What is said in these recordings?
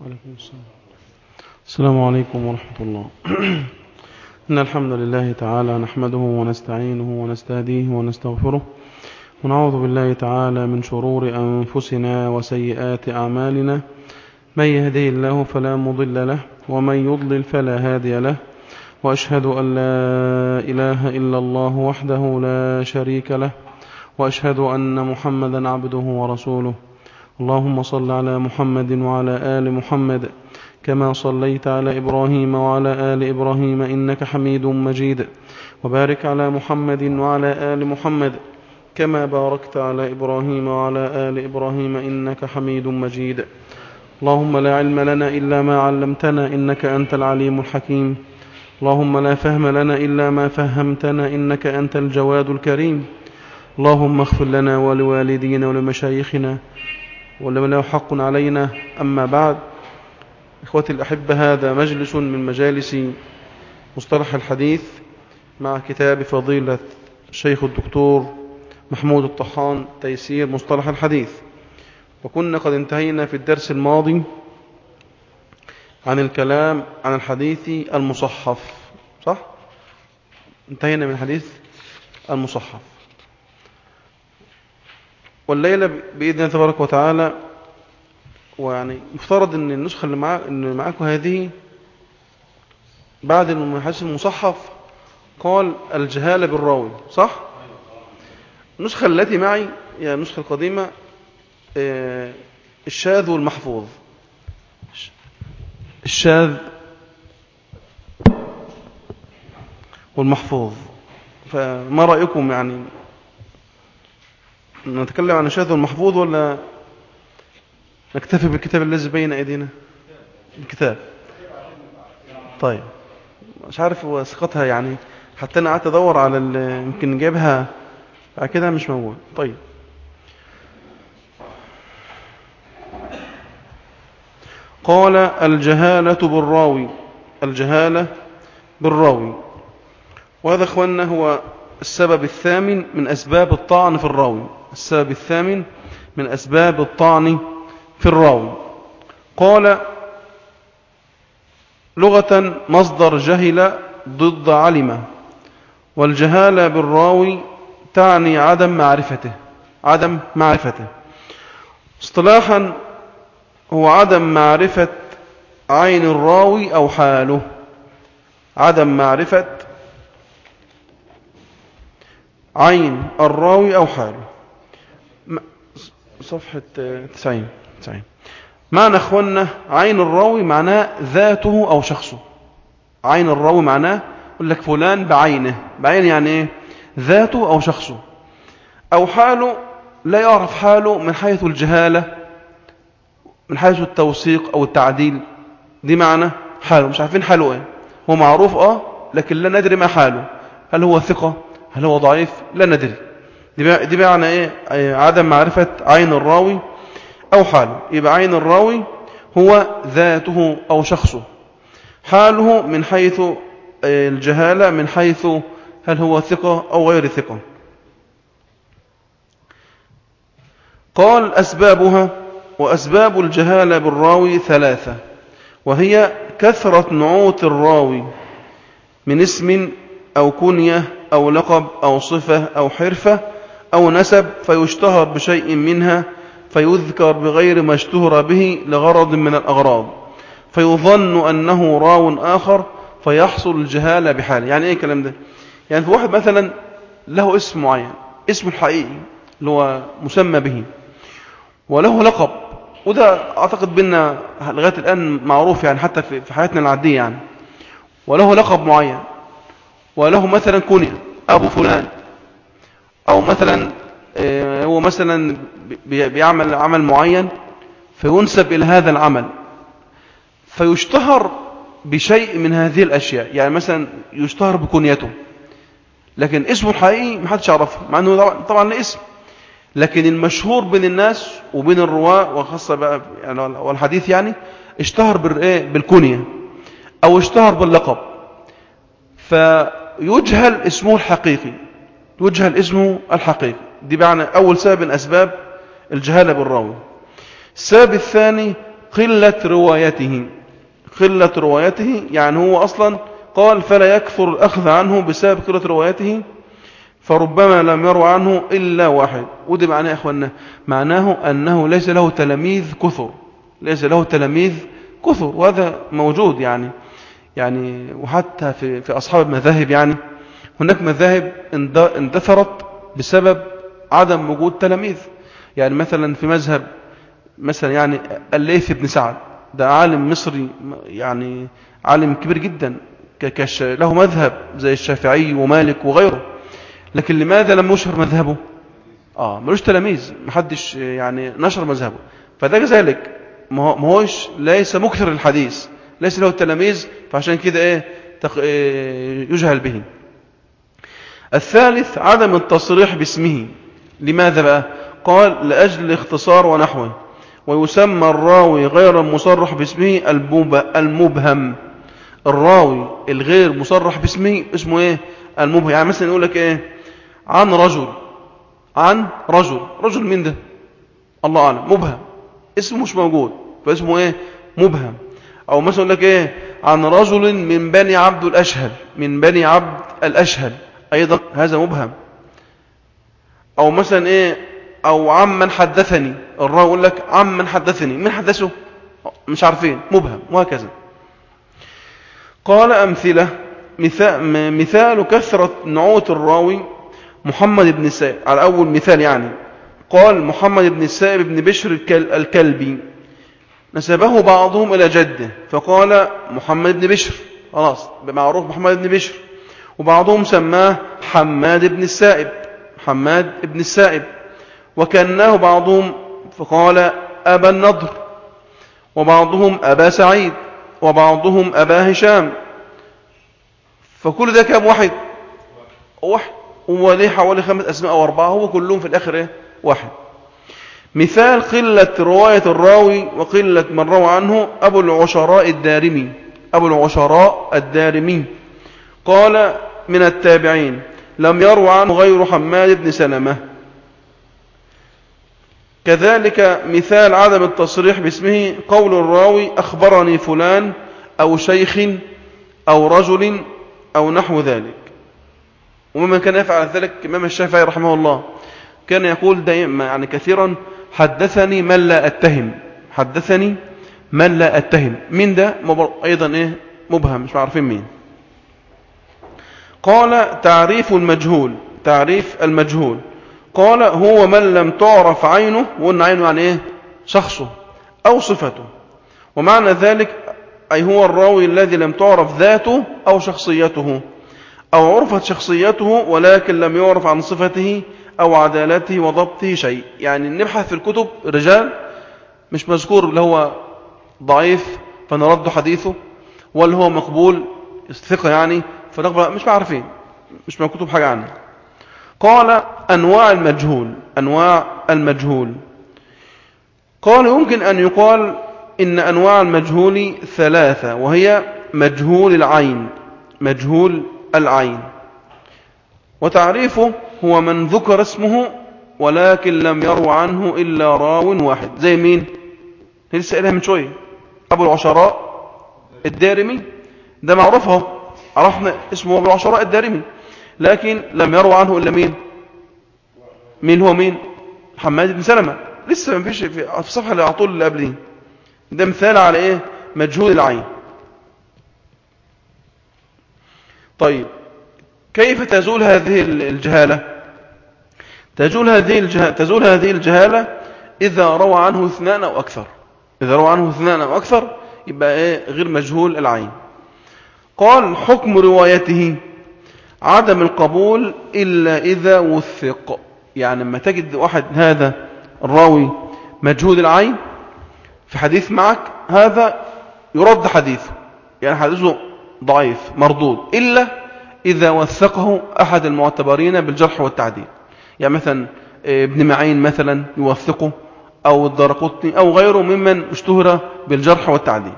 وعليكم السلام السلام عليكم ورحمة الله إن الحمد لله تعالى نحمده ونستعينه ونستهديه ونستغفره ونعوذ بالله تعالى من شرور أنفسنا وسيئات أعمالنا من يهديه الله فلا مضل له ومن يضلل فلا هادي له وأشهد أن لا إله إلا الله وحده لا شريك له وأشهد أن محمدا عبده ورسوله اللهم صل على محمد وعلى آل محمد كما صليت على إبراهيم وعلى آل إبراهيم إنك حميد مجيد وبارك على محمد وعلى آل محمد كما باركت على إبراهيم وعلى آل إبراهيم إنك حميد مجيد اللهم لا علم لنا إلا ما علمتنا إنك أنت العليم الحكيم اللهم لا فهم لنا إلا ما فهمتنا إنك أنت الجواد الكريم اللهم اغفر لنا ولوالدينا ولمشايخنا ولمن له حق علينا أما بعد إخوتي الأحبة هذا مجلس من مجالس مصطلح الحديث مع كتاب فضيلة الشيخ الدكتور محمود الطحان تيسير مصطلح الحديث وكنا قد انتهينا في الدرس الماضي عن الكلام عن الحديث المصحف صح؟ انتهينا من الحديث المصحف والليلة بإذن الله تبارك وتعالى ويعني مفترض ان النسخة اللي, معا اللي معاكم هذه بعد الحديث المصحف قال الجهالة بالراوي صح؟ النسخة التي معي هي النسخة القديمة الشاذ والمحفوظ الشاذ والمحفوظ فما رأيكم يعني نتكلم عن الشاذ والمحفوظ ولا نكتفي بالكتاب الذي بين أيدينا الكتاب طيب مش عارف هو ثقتها يعني حتى أنا قعدت أدور على يمكن نجيبها بعد كده مش موجود طيب قال الجهالة بالراوي الجهالة بالراوي وهذا أخوانا هو السبب الثامن من أسباب الطعن في الراوي السبب الثامن من أسباب الطعن في الراوي قال لغة مصدر جهل ضد علم والجهالة بالراوي تعني عدم معرفته عدم معرفته اصطلاحا هو عدم معرفة عين الراوي أو حاله عدم معرفة عين الراوي أو حاله صفحة 90 90 معنى أخوانا عين الراوي معناه ذاته أو شخصه عين الراوي معناه يقول لك فلان بعينه بعين يعني إيه ذاته أو شخصه أو حاله لا يعرف حاله من حيث الجهالة من حيث التوثيق أو التعديل دي معنى حاله مش عارفين حاله ايه هو معروف اه لكن لا ندري ما حاله هل هو ثقة هل هو ضعيف لا ندري دي معنى ايه عدم معرفة عين الراوي أو حاله يبقى عين الراوي هو ذاته أو شخصه حاله من حيث الجهالة من حيث هل هو ثقة أو غير ثقة قال أسبابها وأسباب الجهالة بالراوي ثلاثة وهي كثرة نعوت الراوي من اسم أو كنية أو لقب أو صفة أو حرفة أو نسب فيشتهر بشيء منها فيذكر بغير ما اشتهر به لغرض من الأغراض فيظن أنه راو آخر فيحصل الجهالة بحاله يعني ايه الكلام ده يعني في واحد مثلا له اسم معين اسم الحقيقي اللي هو مسمى به وله لقب وده أعتقد بأن لغاية الآن معروف يعني حتى في حياتنا العادية يعني وله لقب معين وله مثلا كنية أبو فلان أو مثلا هو مثلا بيعمل عمل معين فينسب إلى هذا العمل فيشتهر بشيء من هذه الأشياء يعني مثلا يشتهر بكنيته لكن اسمه الحقيقي محدش يعرفه مع أنه طبعا له اسم لكن المشهور بين الناس وبين الرواة وخاصة بقى يعني والحديث يعني اشتهر بالكنية أو اشتهر باللقب فيجهل اسمه الحقيقي يجهل اسمه الحقيقي دي معنى أول سبب من أسباب الجهالة بالراوي السبب الثاني قلة روايته قلة روايته يعني هو أصلا قال فلا يكثر الأخذ عنه بسبب قلة روايته فربما لم يروى عنه إلا واحد ودي معناه يا أخوانا معناه أنه ليس له تلاميذ كثر ليس له تلاميذ كثر وهذا موجود يعني يعني وحتى في, في أصحاب المذاهب يعني هناك مذاهب اندثرت بسبب عدم وجود تلاميذ يعني مثلا في مذهب مثلا يعني الليث بن سعد ده عالم مصري يعني عالم كبير جدا كش له مذهب زي الشافعي ومالك وغيره لكن لماذا لم يشهر مذهبه اه ملوش تلاميذ محدش يعني نشر مذهبه فده كذلك ما هوش ليس مكثر الحديث ليس له تلاميذ فعشان كده ايه, إيه يجهل به الثالث عدم التصريح باسمه لماذا بقى قال لأجل الاختصار ونحوه ويسمى الراوي غير المصرح باسمه المبهم الراوي الغير مصرح باسمه اسمه ايه المبهم يعني مثلا يقول لك ايه عن رجل عن رجل رجل مين ده الله اعلم مبهم اسمه مش موجود فاسمه ايه مبهم او مثلا يقول لك ايه عن رجل من بني عبد الاشهل من بني عبد الاشهل ايضا هذا مبهم او مثلا ايه او عمن حدثني الراوي يقول لك عمن حدثني من حدثه مش عارفين مبهم وهكذا قال امثله مثال, مثال كثرة نعوت الراوي محمد بن السائب على أول مثال يعني قال محمد بن السائب بن بشر الكلبي نسبه بعضهم إلى جده فقال محمد بن بشر خلاص بمعروف محمد بن بشر وبعضهم سماه حماد بن السائب حماد بن السائب وكأنه بعضهم فقال أبا النضر وبعضهم أبا سعيد وبعضهم أبا هشام فكل ده كام واحد واحد هو ليه حوالي خمس أسماء أو أربعة هو كلهم في الآخر إيه؟ واحد مثال قلة رواية الراوي وقلة من روى عنه أبو العشراء الدارمي أبو العشراء الدارمي قال من التابعين لم يروى عنه غير حماد بن سلمة كذلك مثال عدم التصريح باسمه قول الراوي أخبرني فلان أو شيخ أو رجل أو نحو ذلك ومما كان يفعل ذلك إمام الشافعي رحمه الله كان يقول دائما يعني كثيرا حدثني من لا أتهم حدثني من لا أتهم من ده أيضا إيه مبهم مش عارفين مين قال تعريف المجهول تعريف المجهول قال هو من لم تعرف عينه وقلنا عينه يعني ايه شخصه أو صفته ومعنى ذلك أي هو الراوي الذي لم تعرف ذاته أو شخصيته أو عرفت شخصيته ولكن لم يعرف عن صفته أو عدالته وضبطه شيء يعني نبحث في الكتب رجال مش مذكور اللي هو ضعيف فنرد حديثه ولا هو مقبول ثقة يعني فنقبل مش عارفين مش مكتوب حاجة عنه قال أنواع المجهول أنواع المجهول قال يمكن أن يقال إن أنواع المجهول ثلاثة وهي مجهول العين مجهول العين وتعريفه هو من ذكر اسمه ولكن لم يرو عنه إلا راو واحد زي مين لسه قالها من شوية أبو العشراء الدارمي ده معروفه عرفنا اسمه أبو العشراء الدارمي لكن لم يروا عنه إلا مين مين هو مين حماد بن سلمة لسه ما فيش في الصفحة اللي أعطول اللي قبلين ده مثال على إيه مجهول العين طيب كيف تزول هذه الجهالة تزول هذه الجهالة, تزول هذه الجهالة إذا روى عنه اثنان أو أكثر إذا روى عنه اثنان أو أكثر يبقى إيه غير مجهول العين قال حكم روايته عدم القبول إلا إذا وثق يعني لما تجد واحد هذا الراوي مجهود العين في حديث معك هذا يرد حديثه يعني حديثه ضعيف مردود إلا إذا وثقه أحد المعتبرين بالجرح والتعديل يعني مثلا ابن معين مثلا يوثقه أو الدرقطني أو غيره ممن اشتهر بالجرح والتعديل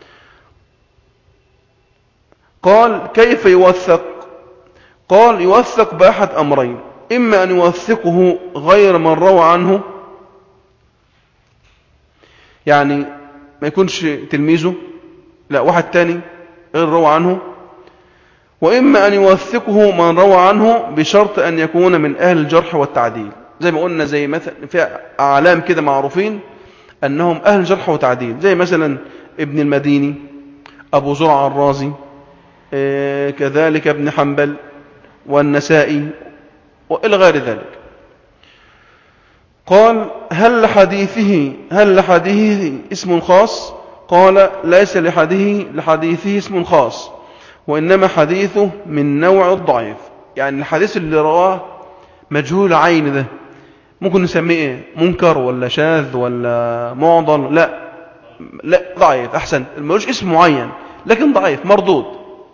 قال كيف يوثق قال يوثق بأحد أمرين إما أن يوثقه غير من روى عنه يعني ما يكونش تلميذه لا واحد تاني غير روى عنه وإما أن يوثقه من روى عنه بشرط أن يكون من أهل الجرح والتعديل زي ما قلنا زي مثلا في أعلام كده معروفين أنهم أهل الجرح والتعديل زي مثلا ابن المديني أبو زرع الرازي آه، كذلك ابن حنبل والنسائي وإلى غير ذلك قال هل لحديثه هل لحديثه اسم خاص قال ليس لحديثه لحديثه اسم خاص وإنما حديثه من نوع الضعيف يعني الحديث اللي رواه مجهول عين ده ممكن نسميه ايه منكر ولا شاذ ولا معضل لا لا ضعيف احسن ملوش اسم معين لكن ضعيف مردود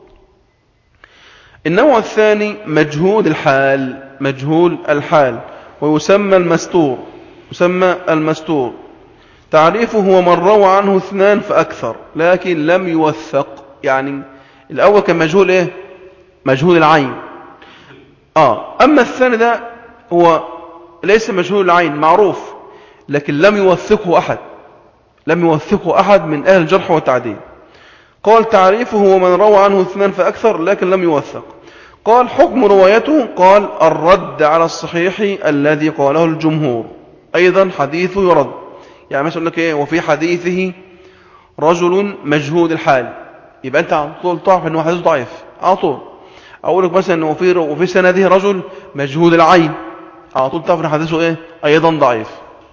النوع الثاني مجهول الحال مجهول الحال ويسمى المستور يسمى المستور تعريفه هو من روى عنه اثنان فأكثر لكن لم يوثق يعني الأول كان مجهول إيه مجهول العين آه أما الثاني ده هو ليس مجهول العين معروف لكن لم يوثقه أحد لم يوثقه أحد من أهل الجرح والتعديل قال تعريفه هو من روى عنه اثنان فأكثر لكن لم يوثق قال حكم روايته قال الرد على الصحيح الذي قاله الجمهور أيضا حديثه يرد يعني مثلا لك إيه وفي حديثه رجل مجهود الحال يبقى أنت على طول تعرف أنه حديث ضعيف على طول أقول لك مثلا أنه في وفي سنده رجل مجهود العين على طول تعرف أن حديثه إيه أيضا ضعيف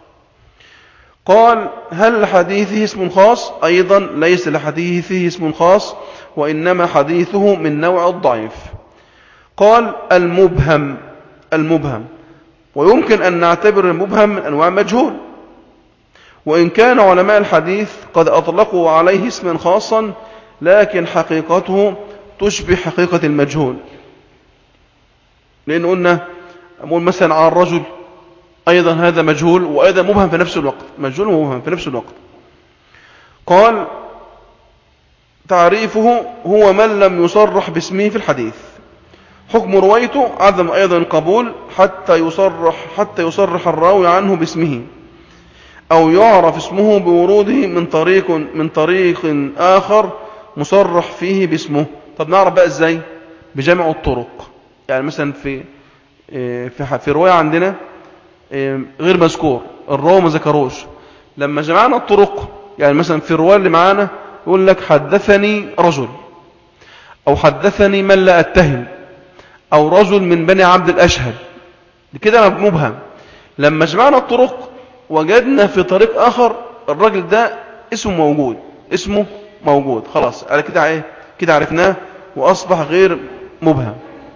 قال هل لحديثه اسم خاص أيضا ليس لحديثه اسم خاص وإنما حديثه من نوع الضعيف قال المبهم المبهم ويمكن أن نعتبر المبهم من أنواع مجهول وإن كان علماء الحديث قد أطلقوا عليه اسما خاصا لكن حقيقته تشبه حقيقة المجهول لأن قلنا أقول مثلا على الرجل أيضا هذا مجهول وأيضا مبهم في نفس الوقت مجهول ومبهم في نفس الوقت قال تعريفه هو من لم يصرح باسمه في الحديث حكم روايته عدم أيضا القبول حتى يصرح, حتى يصرح الراوي عنه باسمه أو يعرف اسمه بوروده من طريق, من طريق آخر مصرح فيه باسمه طب نعرف بقى ازاي بجمع الطرق يعني مثلا في في في رواية عندنا غير مذكور الراوي ما ذكروش لما جمعنا الطرق يعني مثلا في الرواية اللي معانا يقول لك حدثني رجل أو حدثني من لا أتهم أو رجل من بني عبد الأشهد كده مبهم لما جمعنا الطرق وجدنا في طريق آخر الراجل ده اسمه موجود اسمه موجود خلاص على كده ايه كده عرفناه وأصبح غير مبهم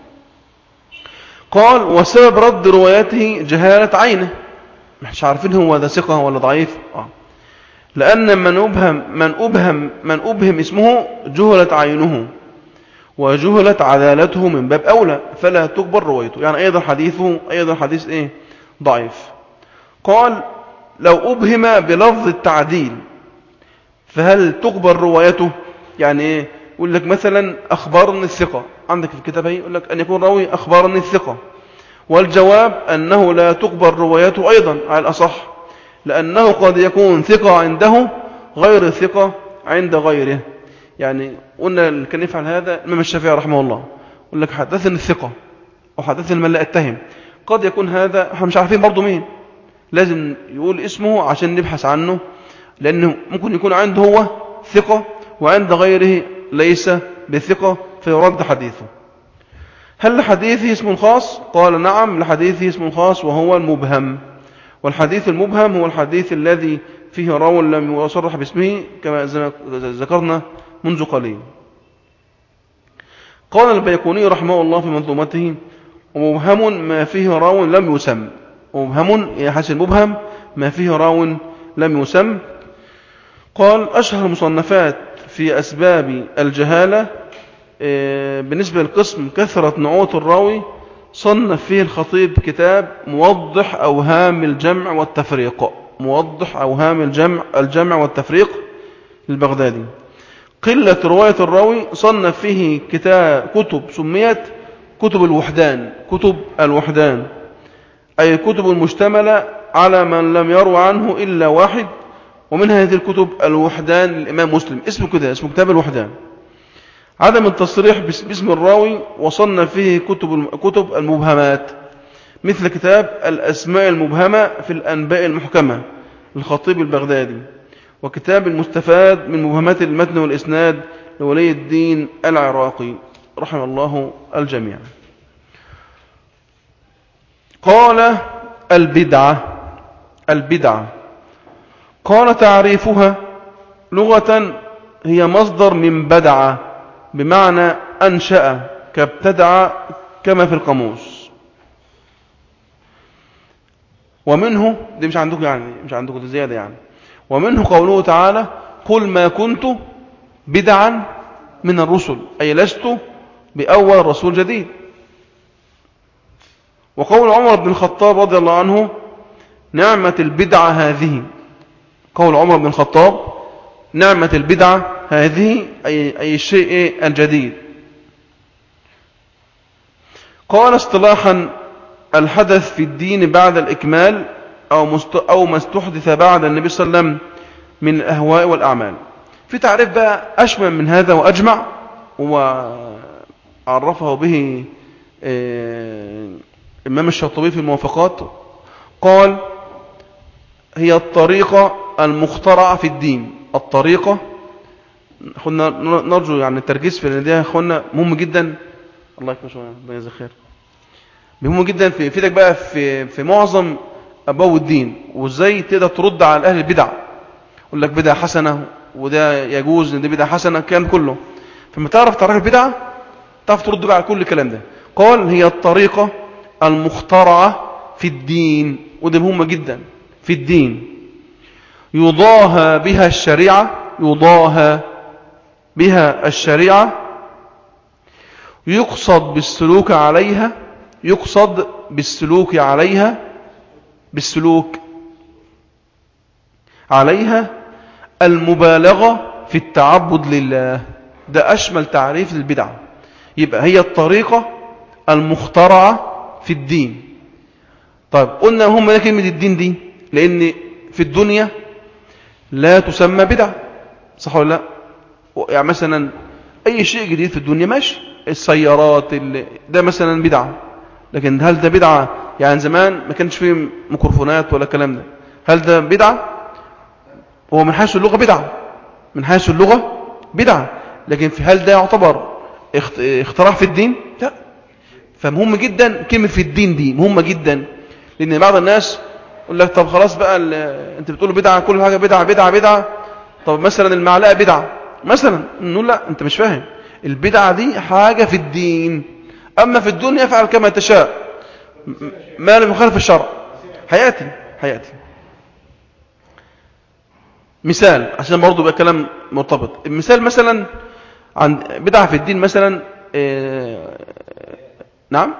قال وسبب رد روايته جهالة عينه مش عارفين هو ده ثقة ولا ضعيف آه. لأن من أبهم من أبهم من أبهم اسمه جهلت عينه وجهلت عدالته من باب أولى فلا تكبر روايته يعني أيضا حديثه أيضا حديث إيه ضعيف قال لو أبهم بلفظ التعديل فهل تقبل روايته يعني إيه يقول لك مثلا أخبرني الثقة عندك في الكتاب هي يقول لك أن يكون راوي أخبرني الثقة والجواب أنه لا تقبل روايته أيضا على الأصح لأنه قد يكون ثقة عنده غير ثقة عند غيره يعني قلنا اللي كان يفعل هذا الإمام الشافعي رحمه الله يقول لك حدثني الثقة أو حدثني من لا أتهم قد يكون هذا احنا مش عارفين برضه مين لازم يقول اسمه عشان نبحث عنه لأنه ممكن يكون عنده هو ثقة وعند غيره ليس بثقة فيرد حديثه هل لحديثه اسم خاص قال نعم لحديثه اسم خاص وهو المبهم والحديث المبهم هو الحديث الذي فيه راو لم يصرح باسمه كما ذكرنا منذ قليل قال البيكوني رحمه الله في منظومته ومبهم ما فيه راو لم يسم ومبهم يا حسن مبهم ما فيه راو لم يسم قال أشهر المصنفات في أسباب الجهالة آه، بالنسبة للقسم كثرة نعوت الراوي صنف فيه الخطيب كتاب موضح أوهام الجمع والتفريق موضح أوهام الجمع الجمع والتفريق للبغدادي قلة رواية الراوي صنف فيه كتاب كتب سميت كتب الوحدان كتب الوحدان أي كتب المشتملة على من لم يروى عنه إلا واحد ومن هذه الكتب الوحدان للإمام مسلم اسمه كده اسمه كتاب الوحدان عدم التصريح باسم الراوي وصلنا فيه كتب كتب المبهمات مثل كتاب الأسماء المبهمة في الأنباء المحكمة للخطيب البغدادي وكتاب المستفاد من مبهمات المتن والإسناد لولي الدين العراقي رحمه الله الجميع قال البدعة البدعة قال تعريفها لغة هي مصدر من بدعة بمعنى أنشأ كابتدع كما في القاموس ومنه دي مش عندكم يعني مش عندكم دي زيادة يعني ومنه قوله تعالى قل ما كنت بدعا من الرسل أي لست بأول رسول جديد وقول عمر بن الخطاب رضي الله عنه نعمة البدعة هذه قول عمر بن الخطاب نعمة البدعة هذه أي, أي الشيء الجديد قال اصطلاحا الحدث في الدين بعد الإكمال أو, أو ما استحدث بعد النبي صلى الله عليه وسلم من الأهواء والأعمال في تعريف بقى أشمل من هذا وأجمع وعرفه به إمام الشاطبي في الموافقات قال هي الطريقة المخترعة في الدين الطريقة اخونا نرجو يعني التركيز في دي يا اخوانا مهم جدا الله يكرمك الله يجزاك خير مهم جدا في يفيدك بقى في في معظم ابواب الدين وازاي تقدر ترد على اهل البدع يقول لك بدعه حسنه وده يجوز ان دي بدعه حسنه الكلام كله فلما تعرف تعرف البدعه تعرف ترد بقى على كل الكلام ده قال هي الطريقه المخترعه في الدين ودي مهمه جدا في الدين يضاهى بها الشريعه يضاهى بها الشريعة يقصد بالسلوك عليها يقصد بالسلوك عليها بالسلوك عليها المبالغة في التعبد لله ده أشمل تعريف للبدعة يبقى هي الطريقة المخترعة في الدين طيب قلنا هم ده كلمة الدين دي لأن في الدنيا لا تسمى بدعة صح ولا لا يعني مثلا أي شيء جديد في الدنيا ماشي السيارات اللي ده مثلا بدعة لكن هل ده بدعة يعني زمان ما كانش فيه ميكروفونات ولا كلام ده هل ده بدعة هو من حيث اللغة بدعة من حيث اللغة بدعة لكن في هل ده يعتبر اختراع في الدين لا فمهم جدا كلمة في الدين دي مهمة جدا لأن بعض الناس يقول لك طب خلاص بقى انت بتقول بدعة كل حاجة بدعة بدعة بدعة طب مثلا المعلقة بدعة مثلا نقول لا انت مش فاهم البدعة دي حاجة في الدين أما في الدنيا فعل كما تشاء ما لم يخالف الشرع حياتي حياتي مثال عشان برضه يبقى كلام مرتبط المثال مثلا عن بدعة في الدين مثلا اه نعم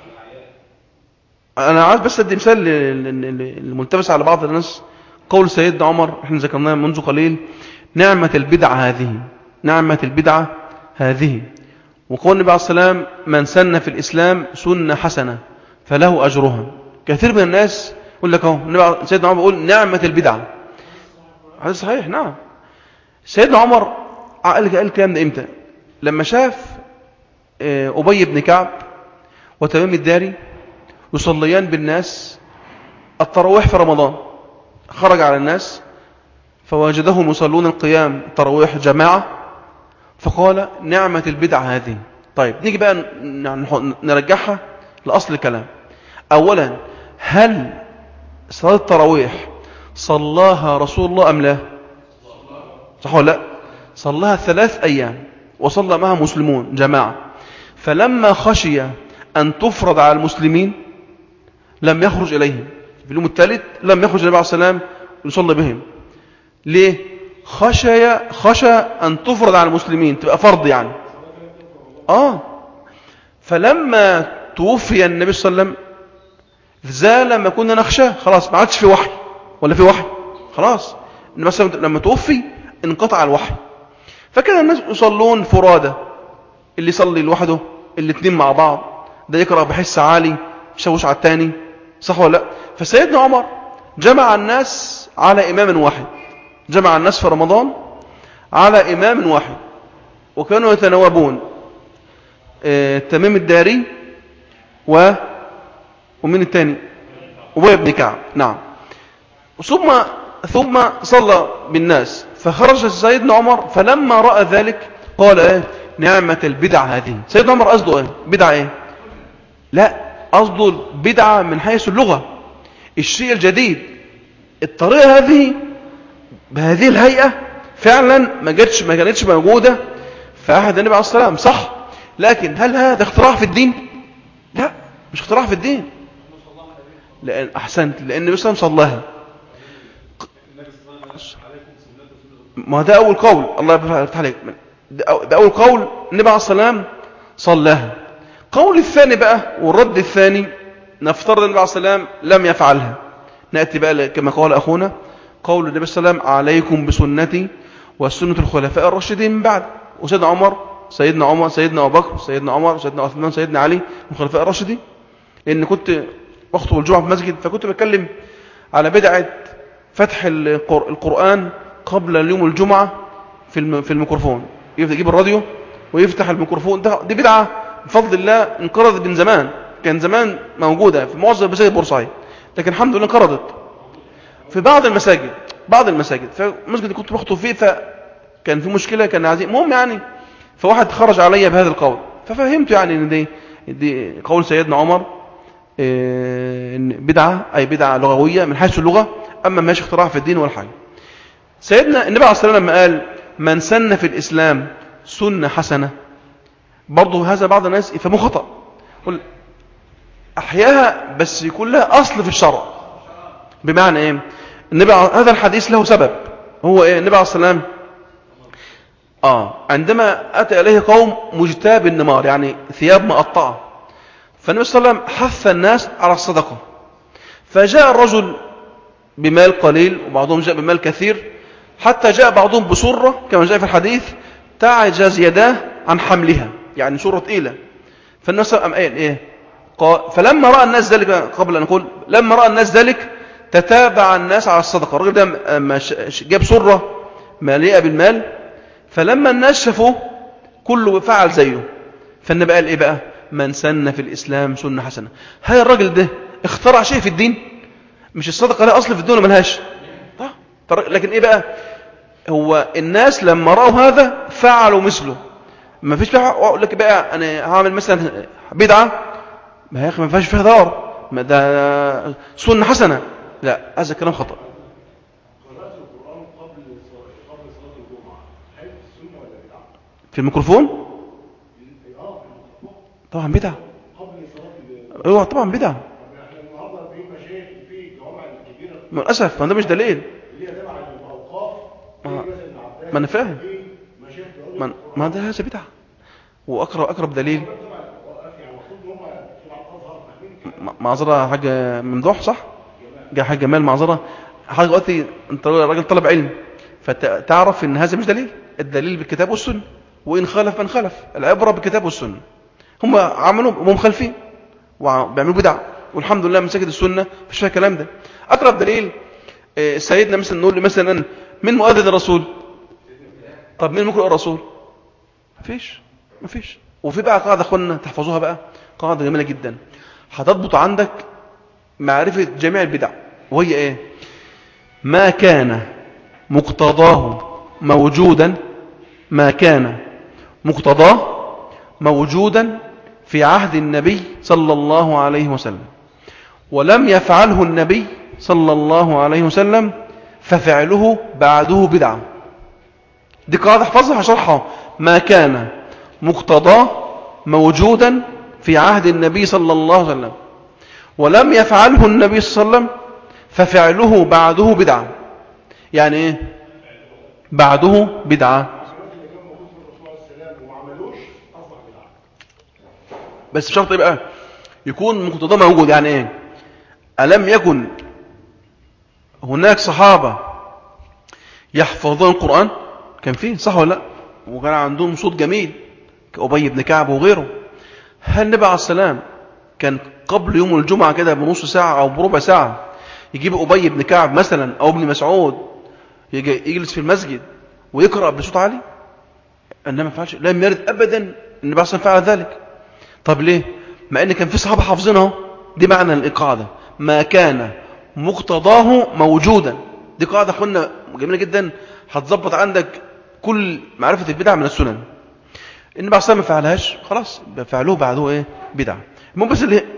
أنا عايز بس أدي مثال الملتبس على بعض الناس قول سيدنا عمر احنا ذكرناه منذ قليل نعمة البدعة هذه نعمة البدعة هذه وقول النبي عليه السلام من سن في الإسلام سنة حسنة فله أجرها كثير من الناس يقول لك اهو سيدنا عمر بيقول نعمة البدعة هذا صحيح نعم سيدنا عمر قال الكلام ده امتى لما شاف أبي بن كعب وتميم الداري يصليان بالناس التراويح في رمضان خرج على الناس فوجدهم يصلون القيام تراويح جماعة فقال نعمة البدعة هذه طيب نيجي بقى نرجعها لأصل الكلام أولا هل صلاة التراويح صلاها رسول الله أم لا صح ولا لا صلاها ثلاث أيام وصلى معها مسلمون جماعة فلما خشي أن تفرض على المسلمين لم يخرج إليهم في اليوم الثالث لم يخرج النبي عليه السلام يصلي بهم ليه خشى خشى أن تفرض على المسلمين تبقى فرض يعني آه فلما توفي النبي صلى الله عليه وسلم زال ما كنا نخشاه خلاص ما عادش في وحي ولا في وحي خلاص النبي صلى الله عليه وسلم لما توفي انقطع الوحي فكان الناس يصلون فرادى اللي يصلي لوحده الاثنين مع بعض ده يقرأ بحس عالي يشوش على الثاني صح ولا لا فسيدنا عمر جمع الناس على إمام واحد جمع الناس في رمضان على إمام واحد وكانوا يتناوبون آه، تميم الداري و ومين الثاني أبي بن كعب نعم ثم ثم صلى بالناس فخرج سيدنا عمر فلما رأى ذلك قال ايه نعمة البدع هذه سيدنا عمر قصده ايه بدعة ايه لا قصده بدعة من حيث اللغة الشيء الجديد الطريقة هذه بهذه الهيئة فعلا ما جاتش ما كانتش موجودة في عهد النبي عليه الصلاة والسلام صح لكن هل هذا اختراع في الدين لا مش اختراع في الدين لأن أحسنت لأن النبي صلى الله عليه وسلم صلاها ما ده أول قول الله يفتح عليك ده أول قول النبي عليه الصلاة والسلام صلاها قول الثاني بقى والرد الثاني نفترض النبي عليه الصلاة والسلام لم يفعلها نأتي بقى كما قال أخونا قول النبي صلى الله عليه وسلم عليكم بسنتي وسنة الخلفاء الراشدين من بعد وسيدنا عمر سيدنا عمر سيدنا أبو بكر سيدنا عمر سيدنا عثمان سيدنا علي من الخلفاء الراشدين لأن كنت أخطب الجمعة في المسجد فكنت بتكلم على بدعة فتح القرآن قبل يوم الجمعة في في الميكروفون يجيب الراديو ويفتح الميكروفون ده دي بدعة بفضل الله انقرضت من زمان كان زمان موجودة في معظم مساجد بورسعيد لكن الحمد لله انقرضت في بعض المساجد بعض المساجد فالمسجد اللي كنت بخطب فيه فكان في مشكلة كان عايزين المهم يعني فواحد خرج عليا بهذا القول ففهمت يعني ان دي, دي قول سيدنا عمر إيه، ان بدعة اي بدعة لغوية من حيث اللغة اما ماشي اختراع في الدين ولا حاجة سيدنا النبي عليه الصلاة والسلام لما قال من سن في الإسلام سنة حسنة برضه هذا بعض الناس يفهموه خطأ قل أحياها بس يكون لها أصل في الشرع بمعنى إيه النبي هذا الحديث له سبب هو إيه النبي عليه الصلاة والسلام آه عندما أتى إليه قوم مجتاب النمار يعني ثياب مقطعة فالنبي صلى الله عليه وسلم حث الناس على الصدقة فجاء الرجل بمال قليل وبعضهم جاء بمال كثير حتى جاء بعضهم بسرة كما جاء في الحديث تعجز يداه عن حملها يعني سرة ثقيلة فالناس أم قال إيه قال فلما رأى الناس ذلك قبل أن نقول لما رأى الناس ذلك تتابع الناس على الصدقة الرجل ده جاب سرة مليئة بالمال فلما الناس شافوه كله فعل زيه فالنبي قال إيه بقى من سن في الإسلام سنة حسنة هاي الراجل ده اخترع شيء في الدين مش الصدقة لها أصل في الدين ملهاش لكن ايه بقى هو الناس لما رأوا هذا فعلوا مثله ما فيش بقى اقول لك بقى انا هعمل مثلا بدعه ما يا اخي ما فيهاش فيها ضرر ما ده سنه حسنه لا هذا كلام خطا في الميكروفون طبعا بدعه ايوه طبعا بدعه للاسف ما ده مش دليل ما انا فاهم ما, ما ده هذا بدعه واقرب اقرب دليل معذره حاجه ممدوح صح جاء حاجه جمال معذره حاجه قلتي انت راجل طلب علم فتعرف ان هذا مش دليل الدليل بالكتاب والسنه وان خالف من خالف العبره بالكتاب والسنه هم عملوا هم مخالفين وبيعملوا بدع والحمد لله مساجد السنه مفيش فيها الكلام ده اقرب دليل آه، سيدنا مثلا نقول مثلا من مؤذن الرسول طب مين ممكن الرسول مفيش مفيش وفي بقى قاعدة اخوانا تحفظوها بقى قاعدة جميلة جدا هتضبط عندك معرفة جميع البدع وهي ايه ما كان مقتضاه موجودا ما كان مقتضاه موجودا في عهد النبي صلى الله عليه وسلم ولم يفعله النبي صلى الله عليه وسلم ففعله بعده بدعة دي قاعدة احفظها شرحها ما كان مقتضاه موجودا في عهد النبي صلى الله عليه وسلم ولم يفعله النبي صلى الله عليه وسلم ففعله بعده بدعة يعني ايه بعده بدعة بس بشرط ايه بقى يكون مقتضاه موجود يعني ايه ألم يكن هناك صحابة يحفظون القرآن كان فيه صح ولا لا وكان عندهم صوت جميل كأبي بن كعب وغيره هل النبي عليه السلام كان قبل يوم الجمعة كده بنص ساعة أو بربع ساعة يجيب أبي بن كعب مثلا أو ابن مسعود يجي يجلس في المسجد ويقرأ بصوت عالي انما ما فعلش لم يرد ابدا ان بعض فعل ذلك طب ليه مع ان كان في صحابه حافظينه دي معنى القاعده ما كان مقتضاه موجودا دي قاعده اخوانا جميله جدا هتظبط عندك كل معرفه البدع من السنن ان بعض ما فعلهاش خلاص فعلوه بعده ايه بدعه المهم بس اللي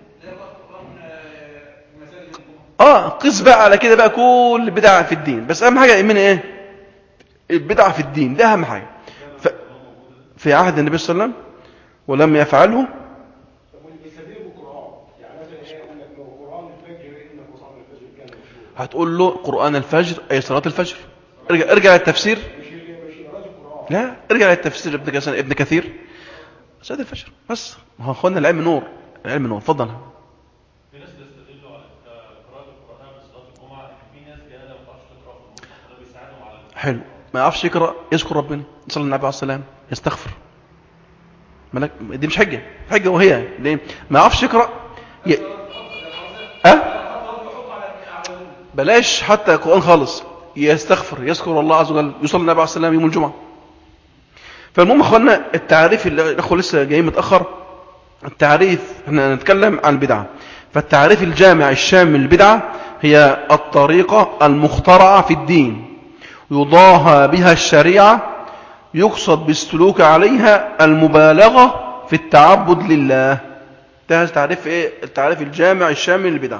اه قس بقى على كده بقى كل بدعه في الدين بس اهم حاجه من ايه البدعه في الدين ده اهم حاجه ف... في عهد النبي صلى الله عليه وسلم ولم يفعله هتقول له قرآن الفجر أي صلاة الفجر ارجع, ارجع للتفسير لا ارجع للتفسير ابن كثير ابن كثير صلاة الفجر بس ما هو اخوانا العلم نور العلم نور اتفضل في ناس بيستدلوا على قراءة القرآن بصلاة الجمعة إن في ناس جهالة ما بتعرفش تقرأ في المصحف ده بيساعدهم على حلو ما يعرفش يقرأ يذكر ربنا صلى النبي عليه السلام يستغفر ملك دي مش حجة حجة وهي ليه ما يعرفش يقرأ ي... أه؟ بلاش حتى القرآن خالص يستغفر يذكر الله عز وجل يصلي النبي عليه السلام يوم الجمعة فالمهم اخوانا التعريف اللي الاخوه لسه جايين متاخر التعريف احنا نتكلم عن البدعه فالتعريف الجامع الشامل للبدعه هي الطريقه المخترعه في الدين يضاهى بها الشريعه يقصد بالسلوك عليها المبالغه في التعبد لله ده التعريف ايه التعريف الجامع الشامل للبدعه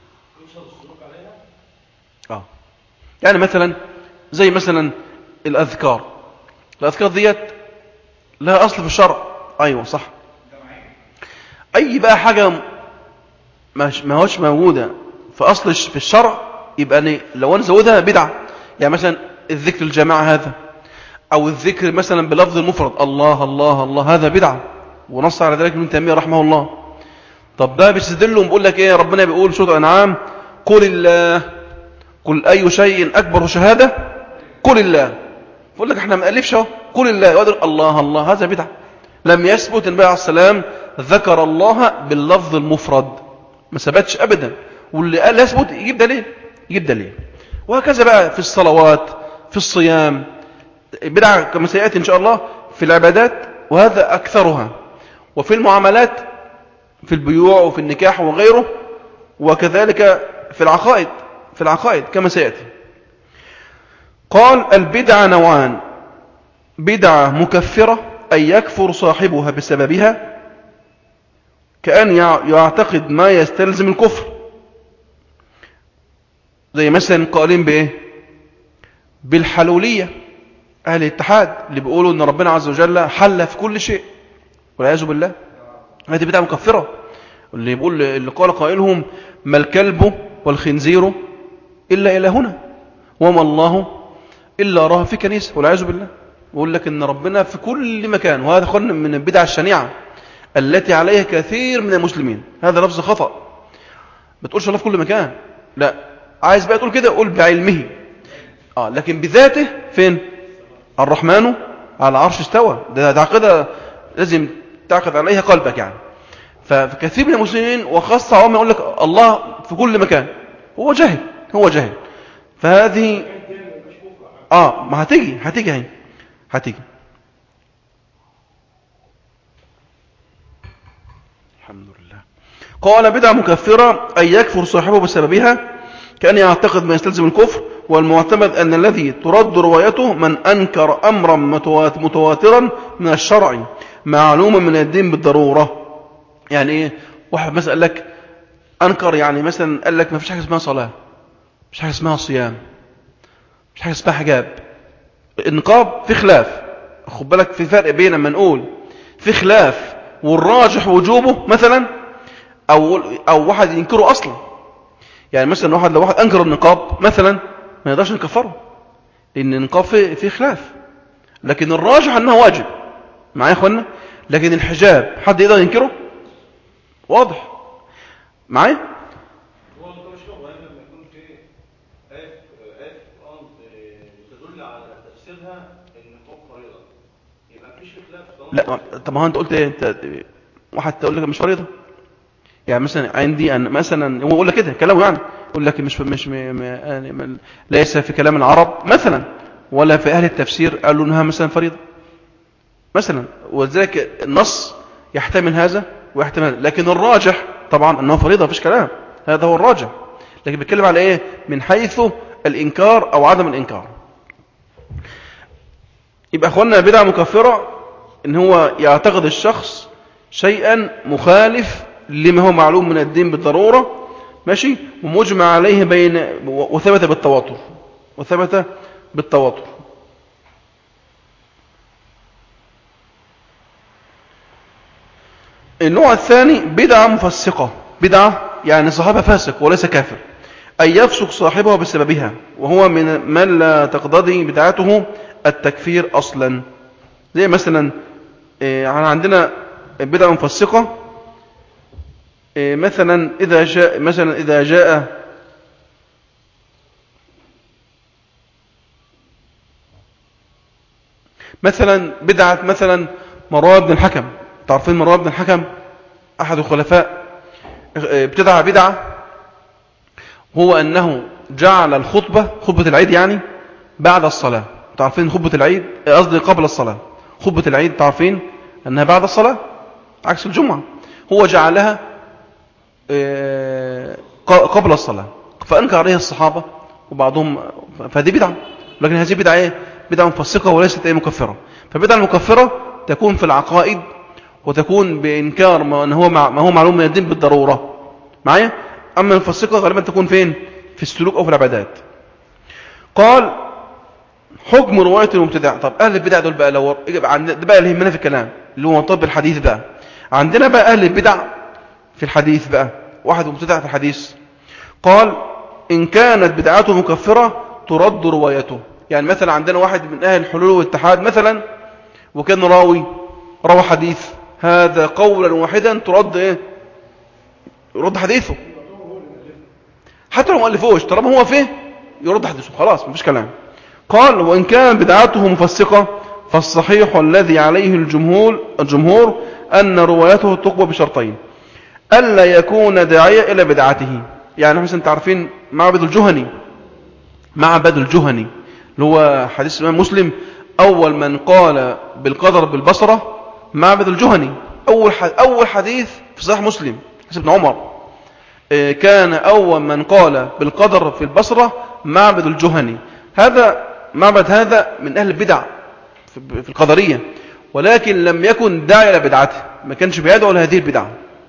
اه يعني مثلا زي مثلا الاذكار الاذكار ديت لها اصل في الشرع ايوه صح اي بقى حاجه مش ما هوش موجوده في اصل في الشرع يبقى أنا لو انا زودها بدعه يعني مثلا الذكر الجماعه هذا او الذكر مثلا بلفظ المفرد الله الله الله هذا بدعه ونص على ذلك ابن تيميه رحمه الله طب ده بيستدلوا بيقول لك ايه ربنا بيقول سوره الانعام قل الله قل اي شيء اكبر شهاده قل الله بقول لك احنا ما نالفش اهو قل الله يقدر الله الله هذا بدعه لم يثبت النبي عليه السلام ذكر الله باللفظ المفرد ما ثبتش ابدا واللي قال يثبت يجيب دليل يجيب دليل وهكذا بقى في الصلوات في الصيام بدعه كما سياتي ان شاء الله في العبادات وهذا اكثرها وفي المعاملات في البيوع وفي النكاح وغيره وكذلك في العقائد في العقائد كما سياتي قال البدعة نوعان بدعة مكفرة أي يكفر صاحبها بسببها كأن يعتقد ما يستلزم الكفر زي مثلا قائلين بإيه بالحلولية أهل الاتحاد اللي بيقولوا أن ربنا عز وجل حل في كل شيء والعياذ بالله هذه بدعة مكفرة اللي بيقول اللي قال قائلهم ما الكلب والخنزير إلا إلى هنا وما الله إلا راه في كنيسة والعياذ بالله بقول لك إن ربنا في كل مكان وهذا خلنا من البدع الشنيعة التي عليها كثير من المسلمين هذا لفظ خطأ ما تقولش الله في كل مكان لا عايز بقى تقول كده قول بعلمه آه لكن بذاته فين الرحمن على العرش استوى ده, ده عقيدة لازم تعقد عليها قلبك يعني فكثير من المسلمين وخاصة عوام يقول لك الله في كل مكان هو جاهل هو جاهل فهذه اه ما هتيجي هتيجي هي هتيجي الحمد لله قال بدعة مكفرة أي يكفر صاحبه بسببها كأن يعتقد ما يستلزم الكفر والمعتمد أن الذي ترد روايته من أنكر أمرا متواترا من الشرع معلوما من الدين بالضرورة يعني إيه واحد مثلا قال لك أنكر يعني مثلا قال لك ما فيش حاجة اسمها صلاة مش حاجة اسمها صيام مش حاجة اسمها حجاب النقاب في خلاف خد بالك في فرق بين لما نقول في خلاف والراجح وجوبه مثلا او او واحد ينكره اصلا يعني مثلا واحد لو واحد انكر النقاب مثلا ما يقدرش نكفره لان النقاب فيه في خلاف لكن الراجح انه واجب معايا يا اخوانا لكن الحجاب حد يقدر ينكره واضح معايا هو مش لما يكون في آية آية قرآن تدل على تفسيرها إن النقاب فريضة يبقى مفيش خلاف طالما لا طب ما هو انت قلت ايه انت واحد تقول لك مش فريضه يعني مثلا عندي أن مثلا هو يقول لك كده كلامه يعني يقول لك مش مش م- م- يعني م- ليس في كلام العرب مثلا ولا في اهل التفسير قالوا انها مثلا فريضه مثلا ولذلك النص يحتمل هذا ويحتمل هذا. لكن الراجح طبعا انه فريضه مفيش كلام هذا هو الراجح لكن بيتكلم على ايه من حيث الانكار او عدم الانكار يبقى اخوانا بدعه مكفره ان هو يعتقد الشخص شيئا مخالف لما هو معلوم من الدين بالضروره ماشي ومجمع عليه بين وثبت بالتواتر وثبت بالتواتر النوع الثاني بدعة مفسقة بدعة يعني صاحبها فاسق وليس كافر أي يفسق صاحبها بسببها وهو من من لا تقتضي بدعته التكفير أصلا زي مثلا إيه، يعني عندنا بدعة مفسقة إيه، مثلا إذا جاء مثلا إذا جاء مثلا بدعة مثلا مروان بن الحكم تعرفين مروان بن الحكم أحد الخلفاء ابتدع بدعة هو أنه جعل الخطبة خطبة العيد يعني بعد الصلاة تعرفين خطبة العيد قصدي قبل الصلاة خطبة العيد تعرفين أنها بعد الصلاة عكس الجمعة هو جعلها آه، ق- قبل الصلاة فأنكر عليها الصحابة وبعضهم فهذه بدعة لكن هذه بدعة إيه؟ بدعة مفسقة وليست إيه مكفرة فبدعة المكفرة تكون في العقائد وتكون بإنكار ما هو مع ما هو معلوم من الدين بالضرورة معايا أما المفسقة غالبا تكون فين في السلوك أو في العبادات قال حكم رواية المبتدع طب أهل البدع دول بقى لو يبقى عندنا ده بقى اللي يهمنا في الكلام اللي هو طب الحديث بقى عندنا بقى أهل البدع في الحديث بقى واحد مبتدع في الحديث قال إن كانت بدعته مكفرة ترد روايته يعني مثلا عندنا واحد من أهل الحلول والاتحاد مثلا وكان راوي روى حديث هذا قولا واحدا ترد إيه يرد حديثه حتى لو ما ألفوش طالما هو فيه يرد حديثه خلاص مفيش كلام قال وإن كان بدعته مفسقة فالصحيح الذي عليه الجمهور الجمهور أن روايته تقبل بشرطين ألا يكون داعية إلى بدعته يعني مثلا تعرفين معبد الجهني معبد الجهني اللي هو حديث الإمام مسلم أول من قال بالقدر بالبصرة معبد الجهني أول أول حديث في صحيح مسلم حديث ابن عمر إيه، كان أول من قال بالقدر في البصرة معبد الجهني هذا معبد هذا من أهل البدع في في القدرية ولكن لم يكن داعي إلى بدعته ما كانش بيدعو لهذه البدعة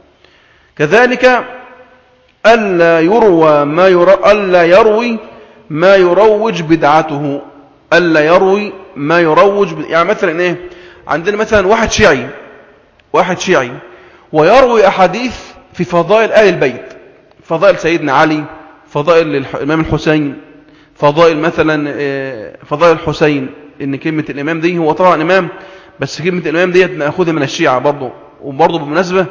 كذلك ألا يروى ما يرى ألا يروي ما يروج بدعته ألا يروي ما يروج ب... يعني مثلا إيه عندنا مثلا واحد شيعي واحد شيعي ويروي أحاديث في فضائل آل البيت فضائل سيدنا علي فضائل الح- الإمام الحسين فضائل مثلا آه، فضائل الحسين إن كلمة الإمام دي هو طبعا إمام بس كلمة الإمام دي نأخذها من الشيعة برضه وبرضه بالمناسبة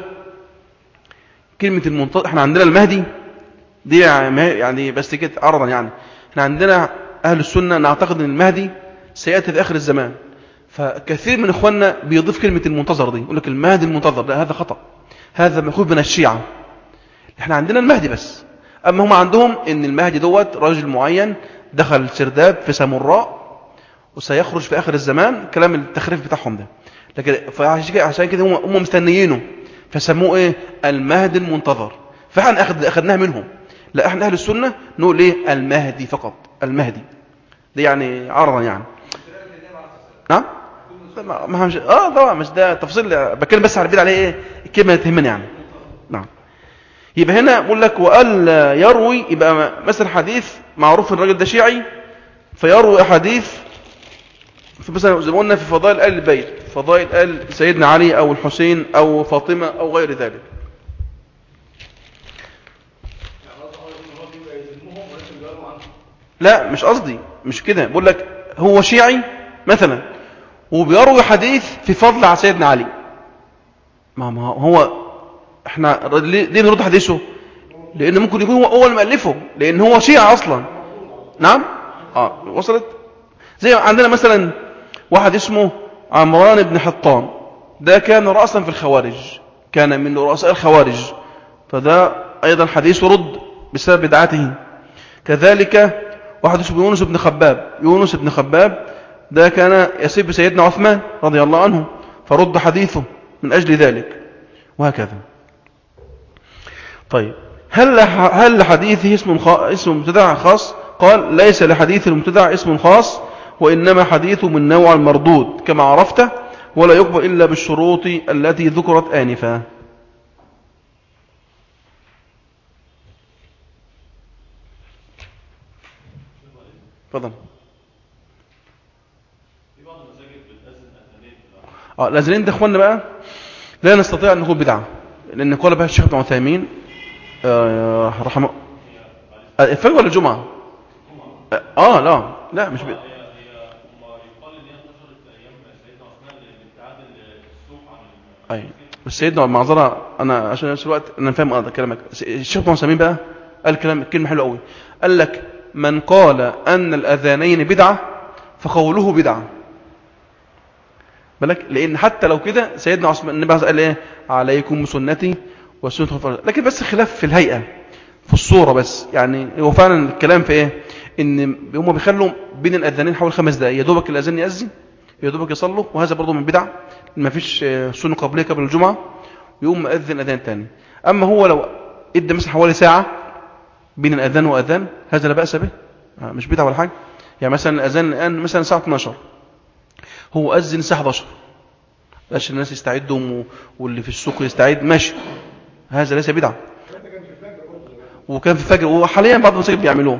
كلمة المنتظر احنا عندنا المهدي دي يعني بس كده عرضا يعني احنا عندنا أهل السنة نعتقد أن المهدي سيأتي في آخر الزمان فكثير من إخواننا بيضيف كلمة المنتظر دي يقول لك المهدي المنتظر لا هذا خطأ هذا مأخوذ من الشيعة احنا عندنا المهدي بس أما هم عندهم أن المهدي دوت رجل معين دخل سرداب في سامراء وسيخرج في آخر الزمان كلام التخريف بتاعهم ده لكن فعشان كده عشان كده هم هم مستنيينه فسموه ايه المهدي المنتظر فاحنا أخذ اخذناها منهم لا احنا اهل السنه نقول ايه المهدي فقط المهدي ده يعني عرضا يعني نعم لا، ما ما مش اه طبعا مش ده تفصيل بتكلم بس على البيت عليه ايه الكلمه اللي تهمني يعني نعم يبقى هنا بقول لك والا يروي يبقى مثلا حديث معروف ان الراجل ده شيعي فيروي احاديث في مثلا زي ما قلنا في فضائل آل البيت فضائل آل سيدنا علي أو الحسين أو فاطمة أو غير ذلك لا مش قصدي مش كده بقول لك هو شيعي مثلا وبيروي حديث في فضل على سيدنا علي ما ما هو احنا ليه ليه بنرد حديثه لان ممكن يكون هو اول مؤلفه لان هو شيعي اصلا نعم اه وصلت زي عندنا مثلا واحد اسمه عمران بن حطان ده كان رأسا في الخوارج كان من رؤساء الخوارج فده أيضا حديث رد بسبب بدعته كذلك واحد اسمه يونس بن خباب يونس بن خباب ده كان يسب سيدنا عثمان رضي الله عنه فرد حديثه من أجل ذلك وهكذا طيب هل هل لحديثه اسم خ... اسم مبتدع خاص قال ليس لحديث المبتدع اسم خاص وإنما حديث من نوع المردود كما عرفت ولا يقبل إلا بالشروط التي ذكرت آنفا تفضل اه الأذانين ده اخوانا بقى لا نستطيع أن نقول بدعة لأن قال بها الشيخ ابن عثيمين آه رحمه آه، الفجر ولا الجمعة اه آه، لا لا مش بدعة اي بس سيدنا معذره انا عشان نفس الوقت انا فاهم اه كلامك الشيخ ابن عثيمين بقى قال كلام كلمه حلوه قوي قال لك من قال ان الاذانين بدعه فقوله بدعه بالك لان حتى لو كده سيدنا عثمان النبي قال ايه عليكم سنتي وسنه الخلفاء لكن بس خلاف في الهيئه في الصوره بس يعني هو فعلا الكلام في ايه ان هم بيخلوا بين الاذانين حوالي خمس دقائق يا دوبك الاذان يأذن يا دوبك يصلوا وهذا برضه من بدع ما فيش سنه قبليه قبل الجمعه يقوم مأذن اذان تاني اما هو لو ادى مثلا حوالي ساعه بين الاذان واذان هذا لا باس به مش بدعه ولا حاجه يعني مثلا الاذان الان مثلا الساعه 12 هو اذن الساعه 11 عشان الناس يستعدوا واللي في السوق يستعد ماشي هذا ليس بدعه وكان في الفجر وحاليا بعض المساجد بيعملوه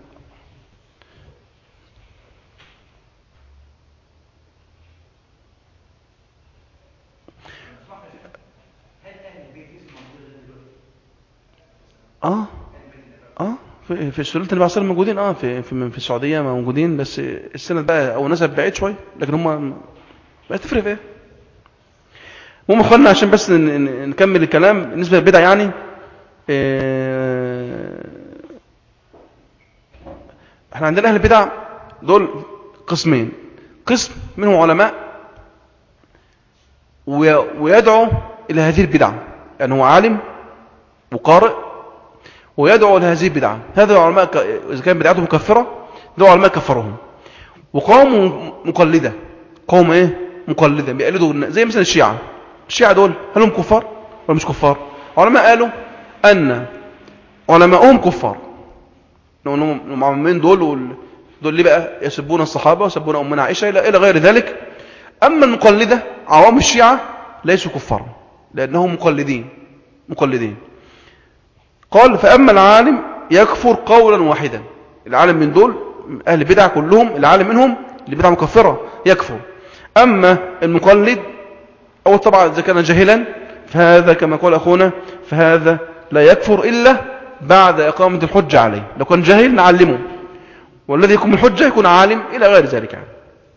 اه اه في في السلالة اللي بعصر موجودين اه في في, في السعودية موجودين بس السنة بقى او نسب بعيد شوية لكن هم ما تفرق في ايه المهم اخوانا عشان بس نكمل الكلام بالنسبة للبدع يعني إيه احنا عندنا اهل البدع دول قسمين قسم منهم علماء ويدعو الى هذه البدع يعني هو عالم وقارئ ويدعو لهذه البدعة هذا العلماء إذا كان بدعته مكفرة ده علماء كفرهم وقوم مقلدة قوم ايه مقلدة بيقلدوا زي مثلا الشيعة الشيعة دول هل هم كفار ولا مش كفار علماء قالوا أن علماءهم كفار المعممين دول وال... دول ليه بقى يسبون الصحابة ويسبون أمنا عائشة إلى إلى غير ذلك أما المقلدة عوام الشيعة ليسوا كفار لأنهم مقلدين مقلدين قال فأما العالم يكفر قولا واحدا العالم من دول أهل بدع كلهم العالم منهم اللي بدع مكفرة يكفر أما المقلد أو طبعا إذا كان جاهلا فهذا كما قال أخونا فهذا لا يكفر إلا بعد إقامة الحجة عليه لو كان جاهل نعلمه والذي يكون الحجة يكون عالم إلى غير ذلك يعني.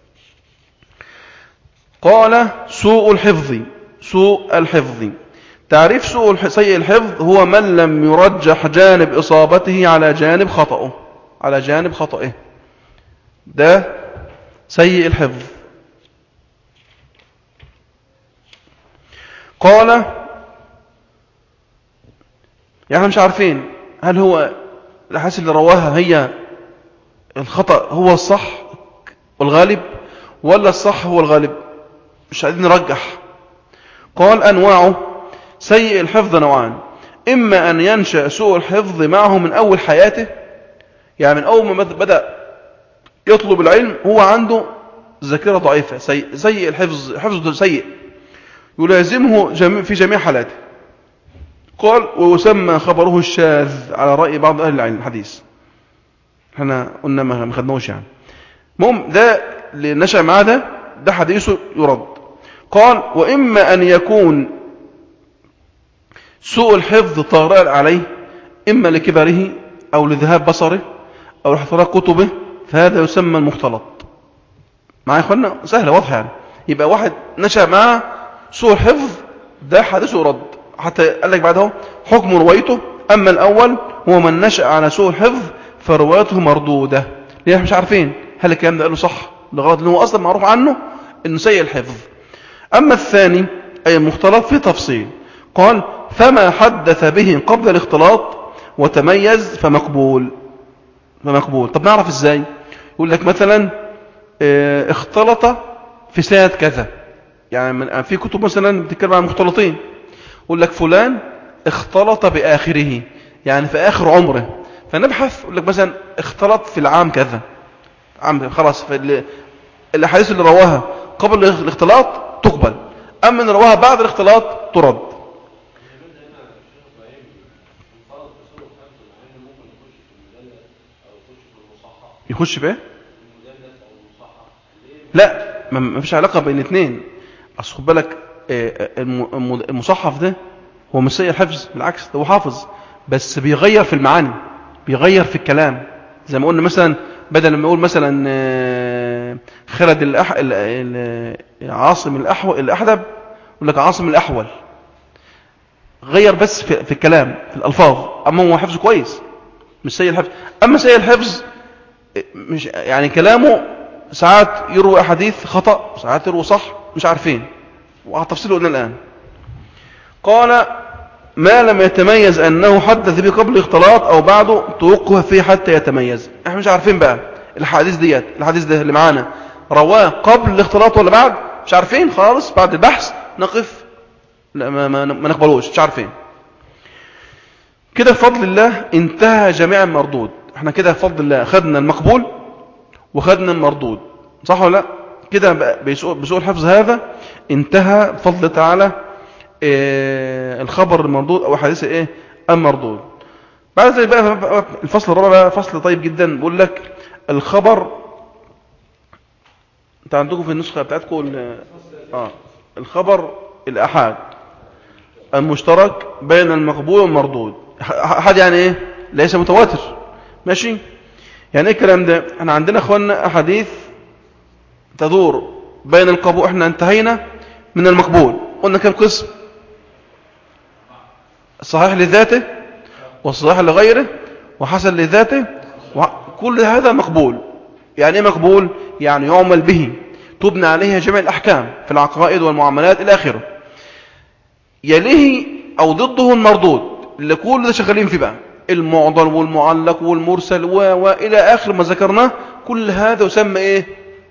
قال سوء الحفظ سوء الحفظ تعريف سوء سيء الحفظ هو من لم يرجح جانب إصابته على جانب خطأه على جانب خطأه ده سيء الحفظ قال يعني مش عارفين هل هو الحاسس اللي رواها هي الخطأ هو الصح والغالب ولا الصح هو الغالب مش عايزين نرجح قال أنواعه سيء الحفظ نوعان إما أن ينشأ سوء الحفظ معه من أول حياته يعني من أول ما بدأ يطلب العلم هو عنده ذاكرة ضعيفة سيء, سيء الحفظ حفظه سيء يلازمه في جميع حالاته قال ويسمى خبره الشاذ على رأي بعض أهل العلم الحديث احنا قلنا ما خدناهوش يعني المهم ده اللي نشأ معاه ده ده حديثه يرد قال وإما أن يكون سوء الحفظ طارئا عليه إما لكبره أو لذهاب بصره أو لاحتراق كتبه فهذا يسمى المختلط معايا يا اخوانا سهلة واضحة يعني يبقى واحد نشأ معاه سوء الحفظ ده حدثه رد حتى قال لك بعده حكم روايته أما الأول هو من نشأ على سوء الحفظ فروايته مردودة ليه مش عارفين هل الكلام ده قاله صح لغاية لأنه أصلا معروف عنه أنه سيء الحفظ أما الثاني أي المختلط في تفصيل قال فما حدث به قبل الاختلاط وتميز فمقبول مقبول طب نعرف ازاي يقول لك مثلا اه اختلط في سنة كذا يعني من في كتب مثلا بتتكلم عن مختلطين يقول لك فلان اختلط بآخره يعني في آخر عمره فنبحث يقول لك مثلا اختلط في العام كذا عام خلاص في الاحاديث اللي رواها قبل الاختلاط تقبل اما ان رواها بعد الاختلاط ترد يخش في ايه لا ما فيش علاقه بين الاثنين اصل خد بالك المصحف ده هو مش سيء الحفظ بالعكس ده هو حافظ بس بيغير في المعاني بيغير في الكلام زي ما قلنا مثلا بدل ما يقول مثلا خالد الأح... عاصم الأحو... الأحدب يقول لك عاصم الأحول غير بس في, في الكلام في الألفاظ أما هو حفظه كويس مش سيء الحفظ أما سيء الحفظ مش يعني كلامه ساعات يروي أحاديث خطأ ساعات يروي صح مش عارفين وهتفصيله قلنا الآن قال ما لم يتميز أنه حدث به قبل الاختلاط أو بعده توقف فيه حتى يتميز احنا مش عارفين بقى الحديث ديت الحديث ده اللي معانا رواه قبل الاختلاط ولا بعد مش عارفين خالص بعد البحث نقف لا ما, ما, ما نقبلوش مش عارفين كده بفضل الله انتهى جميع المردود احنا كده بفضل الله خدنا المقبول وخدنا المردود صح ولا لا كده بسوء, بسوء الحفظ هذا انتهى بفضل تعالى اه الخبر المردود او حديث ايه المردود بعد ذلك بقى الفصل الرابع بقى فصل طيب جدا بيقول لك الخبر انت عندكم في النسخه بتاعتكم اه الخبر الاحاد المشترك بين المقبول والمردود احد يعني ايه ليس متواتر ماشي يعني ايه الكلام ده احنا عندنا اخواننا احاديث تدور بين القبول احنا انتهينا من المقبول قلنا كم قسم الصحيح لذاته والصحيح لغيره وحسن لذاته كل هذا مقبول يعني ايه مقبول يعني يعمل به تبنى عليه جميع الأحكام في العقائد والمعاملات إلى آخره يليه أو ضده المردود اللي كل ده شغالين فيه بقى المعضل والمعلق والمرسل و... وإلى آخر ما ذكرناه كل هذا يسمى إيه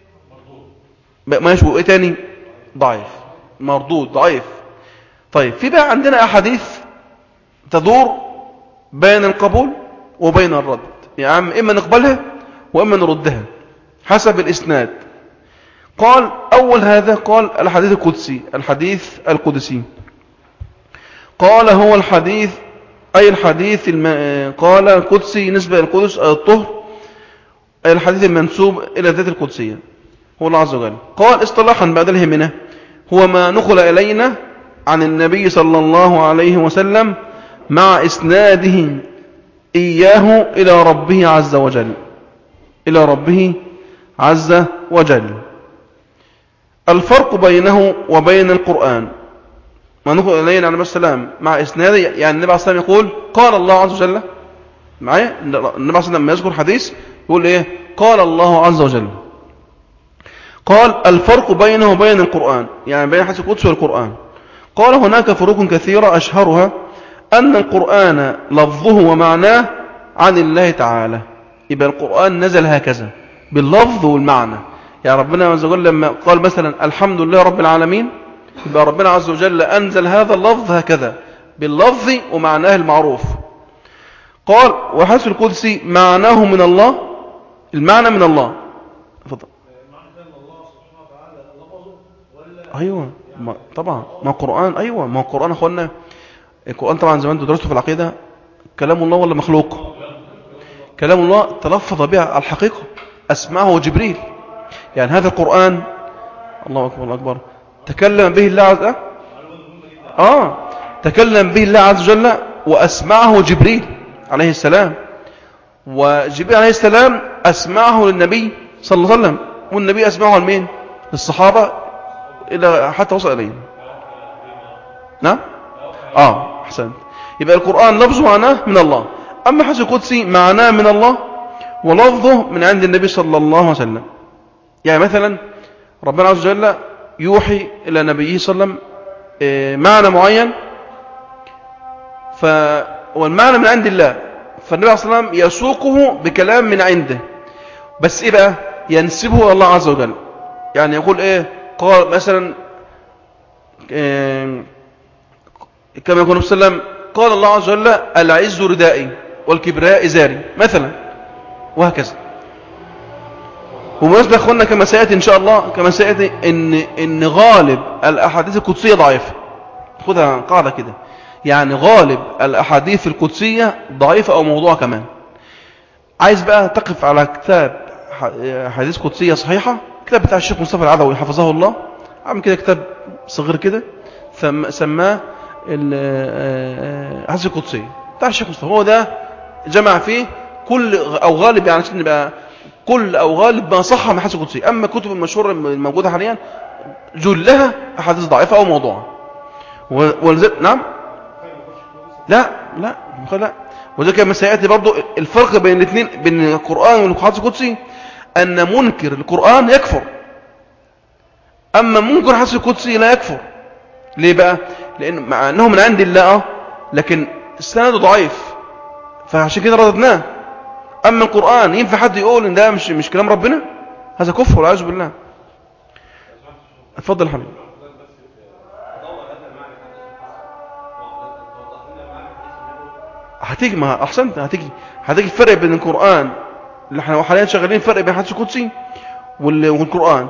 ما يشبه إيه تاني ضعيف مردود ضعيف طيب في بقى عندنا أحاديث تدور بين القبول وبين الرد يا عم إما نقبلها وإما نردها حسب الإسناد قال أول هذا قال الحديث القدسي الحديث القدسي قال هو الحديث أي الحديث الم... قال القدسي نسبة القدس أي الطهر أي الحديث المنسوب إلى ذات القدسية هو الله عز وجل قال اصطلاحا بعد الهمنة هو ما نقل إلينا عن النبي صلى الله عليه وسلم مع إسناده إياه إلى ربه عز وجل إلى ربه عز وجل الفرق بينه وبين القرآن ما نقول إلينا عليه السلام مع إسناده يعني النبي عليه السلام يقول قال الله عز وجل معايا النبي عليه السلام لما يذكر حديث يقول إيه قال الله عز وجل قال الفرق بينه وبين القرآن يعني بين حديث القدس والقرآن قال هناك فروق كثيرة أشهرها أن القرآن لفظه ومعناه عن الله تعالى يبقى القرآن نزل هكذا باللفظ والمعنى يعني ربنا عز وجل لما قال مثلا الحمد لله رب العالمين يبقى ربنا عز وجل أنزل هذا اللفظ هكذا باللفظ ومعناه المعروف قال وحسب القدسي معناه من الله المعنى من الله فضل. أيوة ما طبعا ما القرآن أيوة ما القرآن أخوانا القرآن طبعا زمان انتوا درستوا في العقيدة كلام الله ولا مخلوق كلام الله تلفظ بها الحقيقة أسمعه جبريل يعني هذا القرآن الله أكبر الله أكبر تكلم به الله عز وجل آه تكلم به الله عز وجل وأسمعه جبريل عليه السلام وجبريل عليه السلام أسمعه للنبي صلى الله عليه وسلم والنبي أسمعه لمين للصحابة إلى حتى وصل إليهم نعم آه أحسنت يبقى القرآن لفظه معناه من الله أما حديث القدسي معناه من الله ولفظه من عند النبي صلى الله عليه وسلم يعني مثلا ربنا عز وجل يوحي إلى نبيه صلى الله عليه وسلم معنى معين ف... والمعنى من عند الله فالنبي عليه الصلاة والسلام يسوقه بكلام من عنده بس ايه بقى ينسبه الى الله عز وجل يعني يقول ايه قال مثلا إيه كما يقول النبي صلى الله عليه وسلم قال الله عز وجل العز ردائي والكبراء إزاري مثلا وهكذا ومناسبة يا اخوانا كما سيأتي إن شاء الله كما سيأتي إن, إن غالب الأحاديث القدسية ضعيفة خدها قاعدة كده يعني غالب الأحاديث القدسية ضعيفة أو موضوع كمان عايز بقى تقف على كتاب حديث قدسية صحيحة كتاب بتاع الشيخ مصطفى العدوي حفظه الله عامل كده كتاب صغير كده سماه الحديث القدسية بتاع الشيخ مصطفى هو ده جمع فيه كل أو غالب يعني عشان نبقى كل أو غالب ما صح من الحديث القدسي أما الكتب المشهورة الموجودة حاليا جلها أحاديث ضعيفة أو موضوعة ولذلك نعم لا لا لا وذلك كما سيأتي برضو الفرق بين الاثنين بين القرآن والحديث القدسي أن منكر القرآن يكفر أما منكر الحديث القدسي لا يكفر ليه بقى لأن مع أنه من عند الله لكن السند ضعيف فعشان كده رددناه أما القرآن ينفع حد يقول إن ده مش مش كلام ربنا هذا كفر والعياذ بالله اتفضل يا حبيبي هتيجي ما احسنت هتيجي هتيجي الفرق بين القرآن اللي احنا حاليا شغالين فرق بين الحديث القدسي والقرآن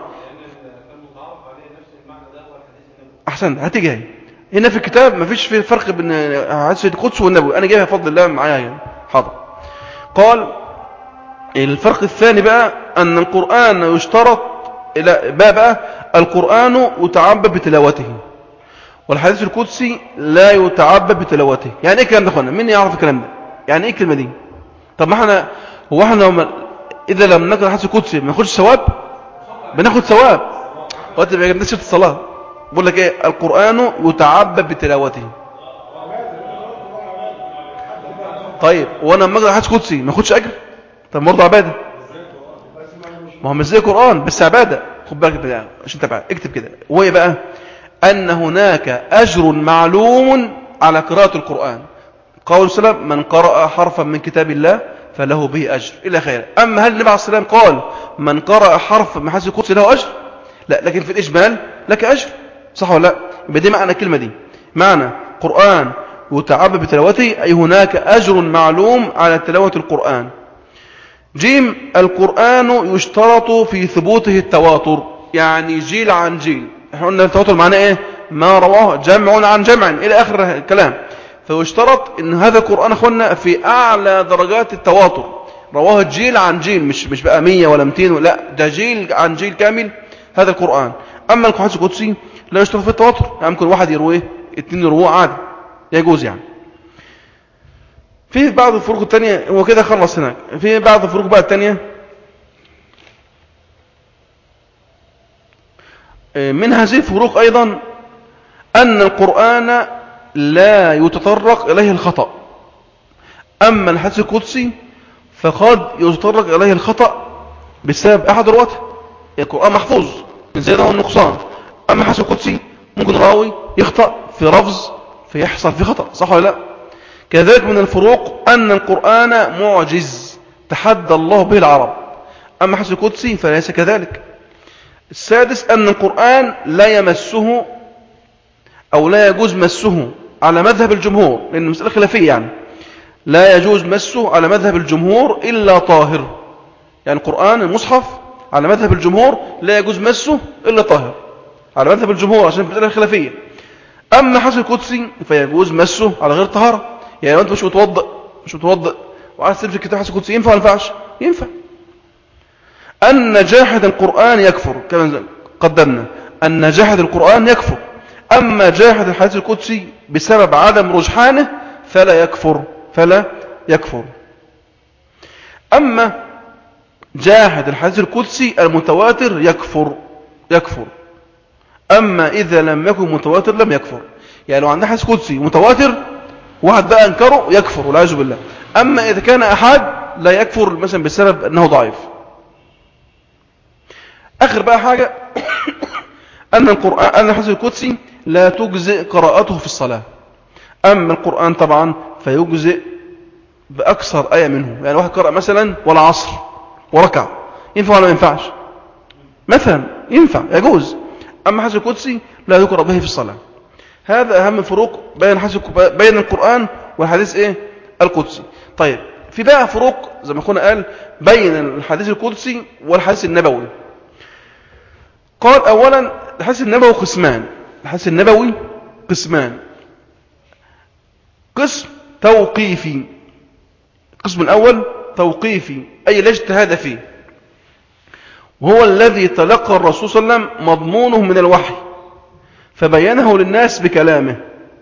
احسنت هتيجي هي هنا في الكتاب مفيش في فرق بين حديث القدس والنبوي انا جايبها بفضل الله معايا يعني حاضر قال الفرق الثاني بقى ان القرآن يشترط الى بقى القرآن يتعبد بتلاوته والحديث القدسي لا يتعبد بتلاوته يعني ايه الكلام ده اخوانا مين يعرف الكلام ده يعني ايه الكلمه دي طب ما احنا هو احنا لو اذا لم نقرا الحديث القدسي ما ناخدش ثواب بناخد ثواب وقت ما جبناش الصلاه بقول لك ايه القران يتعبد بتلاوته طيب وانا لما اقرا الحديث القدسي ما اخدش اجر طب برضه عباده ما هو مش زي القران بس عباده خد بالك بقى عشان تبع اكتب كده وهي بقى أن هناك أجر معلوم على قراءة القرآن قول السلام من قرأ حرفا من كتاب الله فله به أجر إلى خير أما هل النبي عليه السلام قال من قرأ حرفا من حديث القدس له أجر لا لكن في الإجمال لك أجر صح ولا لا يبقى دي معنى الكلمة دي معنى قرآن يتعبد بتلاوته أي هناك أجر معلوم على تلاوة القرآن جيم القرآن يشترط في ثبوته التواتر يعني جيل عن جيل احنا قلنا التواتر معناه ايه ما رواه جمع عن جمع الى اخر الكلام فيشترط ان هذا القرآن اخوانا في اعلى درجات التواتر رواه جيل عن جيل مش مش بقى 100 ولا 200 لا ده جيل عن جيل كامل هذا القرآن اما القرآن القدسي لا يشترط في التواتر يعني ممكن واحد يرويه اثنين يروه عادي يجوز يعني في بعض الفروق الثانيه هو كده خلص هناك في بعض الفروق بقى الثانيه من هذه الفروق أيضا أن القرآن لا يتطرق إليه الخطأ أما الحديث القدسي فقد يتطرق إليه الخطأ بسبب أحد رواته القرآن محفوظ من زيادة والنقصان أما الحديث القدسي ممكن راوي يخطأ في لفظ فيحصل في خطأ صح ولا لا كذلك من الفروق أن القرآن معجز تحدى الله به العرب أما الحديث القدسي فليس كذلك السادس أن القرآن لا يمسه أو لا يجوز مسه على مذهب الجمهور لأن المسألة خلافية يعني لا يجوز مسه على مذهب الجمهور إلا طاهر يعني القرآن المصحف على مذهب الجمهور لا يجوز مسه إلا طاهر على مذهب الجمهور عشان المسألة خلافية أما حسن القدسي فيجوز مسه على غير طهارة يعني لو أنت مش متوضئ مش متوضئ وعايز تمسك كتاب حسن القدسي ينفع ولا ينفعش ينفع أن جاحد القرآن يكفر كما قدمنا أن جاحد القرآن يكفر أما جاحد الحديث القدسي بسبب عدم رجحانه فلا يكفر فلا يكفر أما جاحد الحديث القدسي المتواتر يكفر يكفر أما إذا لم يكن متواتر لم يكفر يعني لو عندنا حديث قدسي متواتر واحد بقى انكره يكفر والعياذ بالله أما إذا كان أحد لا يكفر مثلا بسبب أنه ضعيف آخر بقى حاجة أن القرآن أن الحديث القدسي لا تجزئ قراءته في الصلاة أما القرآن طبعا فيجزئ بأكثر آية منه يعني واحد قرأ مثلا والعصر وركع ينفع ولا ما ينفعش مثلا ينفع يجوز أما حديث القدسي لا يقرأ به في الصلاة هذا أهم فروق بين حديث بين القرآن والحديث إيه القدسي طيب في بقى فروق زي ما أخونا قال بين الحديث القدسي والحديث النبوي قال أولا الحديث النبوي قسمان الحديث النبوي قسمان قسم توقيفي القسم الأول توقيفي أي لا اجتهاد فيه وهو الذي تلقى الرسول صلى الله عليه وسلم مضمونه من الوحي فبينه للناس بكلامه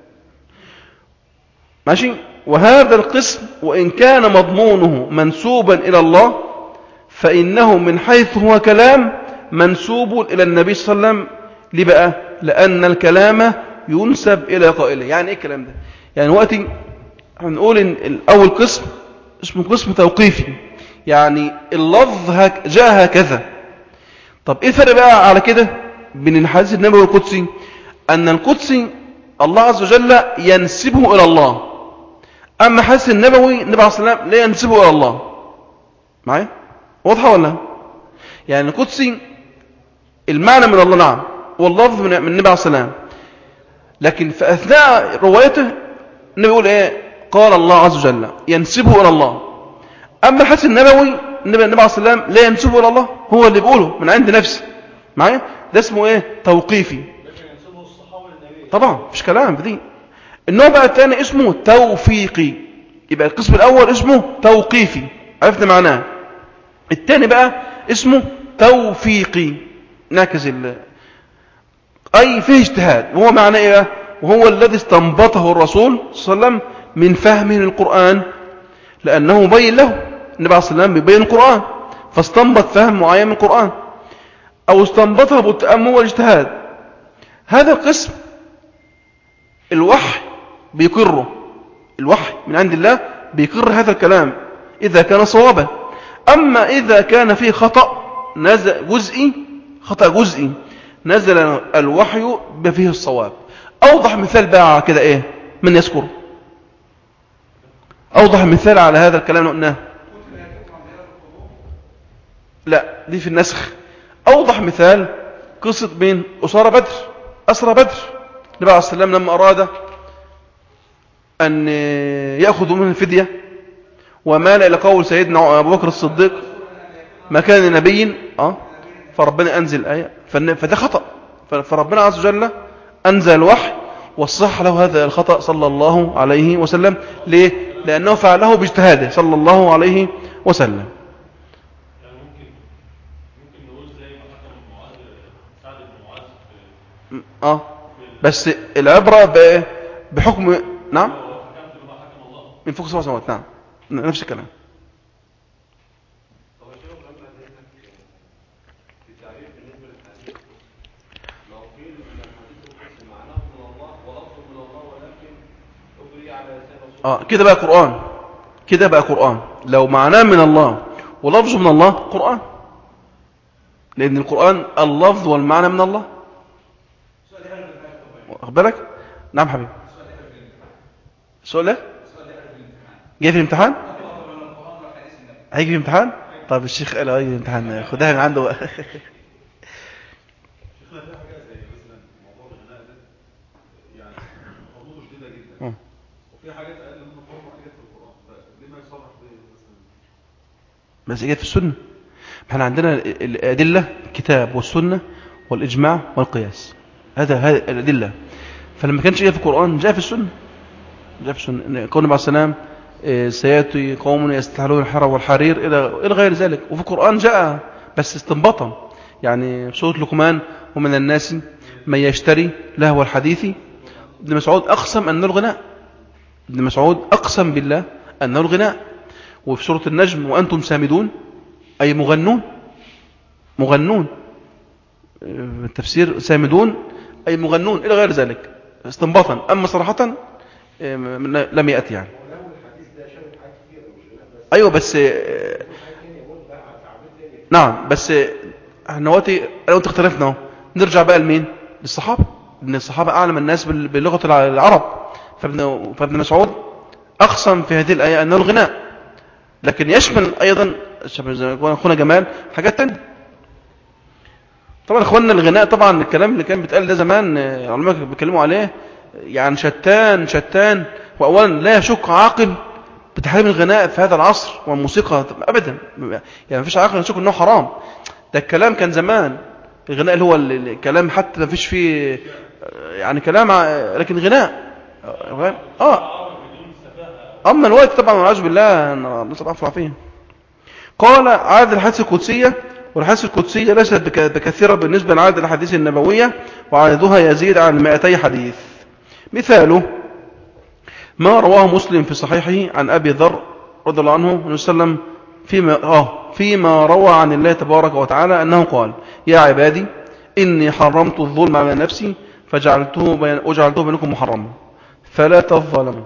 ماشي وهذا القسم وإن كان مضمونه منسوبا إلى الله فإنه من حيث هو كلام منسوب إلى النبي صلى الله عليه وسلم ليه بقى لأن الكلام ينسب إلى قائله يعني إيه الكلام ده يعني وقتي هنقول إن الأول قسم اسمه قسم توقيفي يعني اللفظ هك جاء هكذا طب إيه الفرق بقى على كده بين الحديث النبوي والقدسي أن القدسي الله عز وجل ينسبه إلى الله أما الحديث النبوي النبي عليه الصلاة والسلام لا ينسبه إلى الله معايا واضحة ولا يعني القدسي المعنى من الله نعم واللفظ من النبي عليه الصلاة والسلام لكن في أثناء روايته النبي يقول إيه قال الله عز وجل ينسبه إلى الله أما الحديث النبوي النبي النبي عليه الصلاة والسلام لا ينسبه إلى الله هو اللي بيقوله من عند نفسه معايا ده اسمه إيه توقيفي لكن ينسبه الصحابة للنبي طبعا مفيش كلام في دي النوع بقى الثاني اسمه توفيقي يبقى القسم الأول اسمه توقيفي عرفنا معناه الثاني بقى اسمه توفيقي نعكس ال أي فيه اجتهاد وهو معنى إيه بقى؟ وهو الذي استنبطه الرسول صلى الله عليه وسلم من فهمه للقرآن لأنه مبين له النبي عليه الصلاة والسلام بيبين القرآن فاستنبط فهم معين من القرآن أو استنبطه بالتأمل والاجتهاد هذا القسم الوحي بيقره الوحي من عند الله بيقر هذا الكلام إذا كان صوابا أما إذا كان فيه خطأ نزل جزئي خطأ جزئي نزل الوحي بفيه الصواب أوضح مثال بقى على كده إيه من يذكر أوضح مثال على هذا الكلام اللي قلناه لا دي في النسخ أوضح مثال قصة بين أسارة بدر أسرى بدر النبي عليه الصلاة والسلام لما أراد أن يأخذ منه الفدية ومال إلى قول سيدنا أبو بكر الصديق ما كان لنبي أه فربنا أنزل آية فن- فده خطأ ف- فربنا عز وجل أنزل الوحي والصح له هذا الخطأ صلى الله عليه وسلم ليه؟ لأنه فعله باجتهاده صلى الله عليه وسلم يعني ممكن ممكن نقول زي ما حكم معاذ سعد بن معاذ في اه بس العبرة ب- بحكم نعم حكمت بما حكم الله من فوق سبع سماوات نعم نفس الكلام طب يا شيخ قبل ما ذهنك في التعريف بالنسبة للحديث لو قيل ان الحديث القدسي معناه من الله ولفظه من الله ولكن اجري على لسان رسول اه كده بقى قرآن كده بقى قرآن لو معناه من الله ولفظه من الله قرآن لأن القرآن اللفظ والمعنى من الله واخد بالك نعم حبيبي السؤال ده جاي في الامتحان هيجي في الامتحان طب الشيخ قال هيجي في الامتحان خدها من عنده بقى شيخنا في حاجة زي مثلا موضوع الغناء ده يعني حدوده شديدة جدا مم. وفي حاجات اقل منه حرمة وحاجات في القرآن فليه ما يصرح بيه مثلا بس جاءت في السنة احنا عندنا ال- الأدلة الكتاب والسنة والإجماع والقياس هذا هذا الأدلة فلما كانش جاء في القرآن جاء في السنة جاء في السنة إن قول النبي عليه السلام إيه، سيأتي قوم يستحلون الحر والحرير إلى إلى غير ذلك وفي القرآن جاء بس استنباطا يعني في سورة لقمان ومن الناس من يشتري لهو الحديث ابن مسعود أقسم أنه الغناء ابن مسعود أقسم بالله أنه الغناء وفي سورة النجم وأنتم سامدون أي مغنون مغنون آه، التفسير سامدون أي مغنون إلى غير ذلك استنباطا أما صراحة آه، م- لم يأتي يعني أيوة بس آه، نعم بس آه، احنا وقتي انا وانت اختلفنا اهو نرجع بقى لمين للصحابة ان الصحابة اعلم الناس بال- بلغة الع- العرب فابن, فابن مسعود اقسم في هذه الآية انه الغناء لكن يشمل ايضا شبه زي ما يقول اخونا جمال حاجات تانية طبعا اخواننا الغناء طبعا الكلام اللي كان بيتقال ده زمان آه، العلماء كانوا بيتكلموا عليه يعني شتان شتان واولا لا يشك عاقل بتحريم الغناء في هذا العصر والموسيقى ابدا يعني مفيش عاقل يشك انه حرام ده الكلام كان زمان الغناء اللي هو ال- الكلام حتى ما فيش فيه آه، يعني كلام ع- لكن غناء اه اه اما الوقت طبعا والعياذ بالله نسال الله العافيه قال عدد الحديث القدسيه والحديث القدسيه ليست بك- بكثيره بالنسبه لعدد الاحاديث النبويه وعددها يزيد عن 200 حديث مثاله ما رواه مسلم في صحيحه عن ابي ذر رضي الله عنه النبي صلى الله عليه وسلم فيما اه فيما روى عن الله تبارك وتعالى انه قال يا عبادي اني حرمت الظلم على نفسي فجعلته بين وجعلته بينكم محرما فلا تظلموا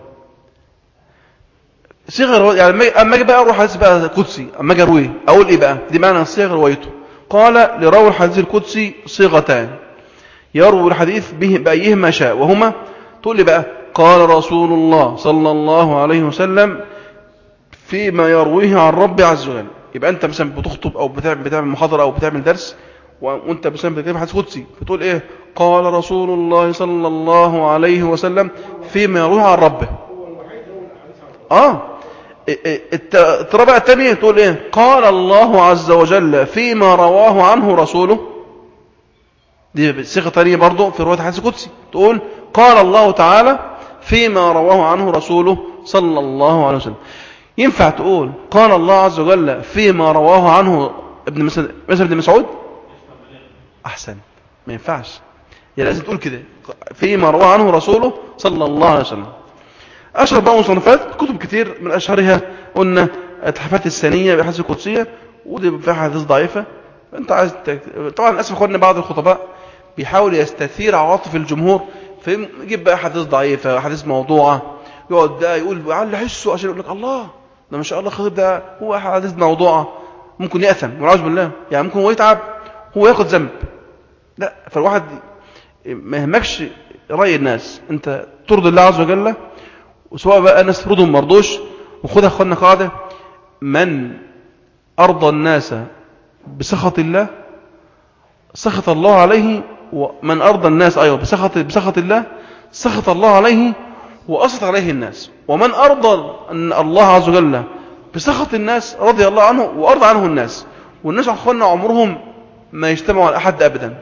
صيغه روا- يعني أما- اما اجي بقى اروح حديث بقى قدسي اما اجي ارويه اقول ايه بقى دي معنى صيغه روايته قال لراوي الحديث القدسي صيغتان يروي الحديث به بايهما شاء وهما تقول لي بقى قال رسول الله صلى الله عليه وسلم فيما يرويه عن رب عز وجل يبقى انت مثلا بتخطب او بتعمل بتعمل محاضره او بتعمل درس و- وانت مثلا بتتكلم حديث قدسي فتقول ايه قال رسول الله صلى الله عليه وسلم فيما يرويه عن ربه اه إيه- إيه، الت- الترى بقى الثانيه تقول ايه قال الله عز وجل فيما رواه عنه رسوله دي صيغه ثانيه برضه في روايه الحديث القدسي تقول قال الله تعالى فيما رواه عنه رسوله صلى الله عليه وسلم ينفع تقول قال الله عز وجل فيما رواه عنه ابن مسعود مثلا ابن مسعود احسن ما ينفعش يعني لازم تقول كده فيما رواه عنه رسوله صلى الله عليه وسلم اشهر بقى مصنفات كتب كتير من اشهرها قلنا التحفات الثانيه بحديث القدسيه ودي فيها حديث ضعيفه انت عايز ت... طبعا للاسف اخواننا بعض الخطباء بيحاول يستثير عواطف الجمهور فيجيب بقى حديث ضعيفه حديث موضوعه يقعد ده يقول على حسه عشان يقول لك الله ده ما شاء الله خطيب ده هو حديث موضوعه ممكن يأثم والعياذ بالله يعني ممكن هو يتعب هو ياخد ذنب لا فالواحد ما يهمكش رأي الناس انت ترضي الله عز وجل وسواء بقى الناس ترضهم مرضوش وخدها اخوانا قاعدة من أرضى الناس بسخط الله سخط الله عليه ومن أرضى الناس أيضا بسخط, بسخط الله سخط الله عليه وأسخط عليه الناس ومن أرضى أن الله عز وجل بسخط الناس رضي الله عنه وأرضى عنه الناس والناس أخوانا عمرهم ما يجتمعوا على أحد أبدا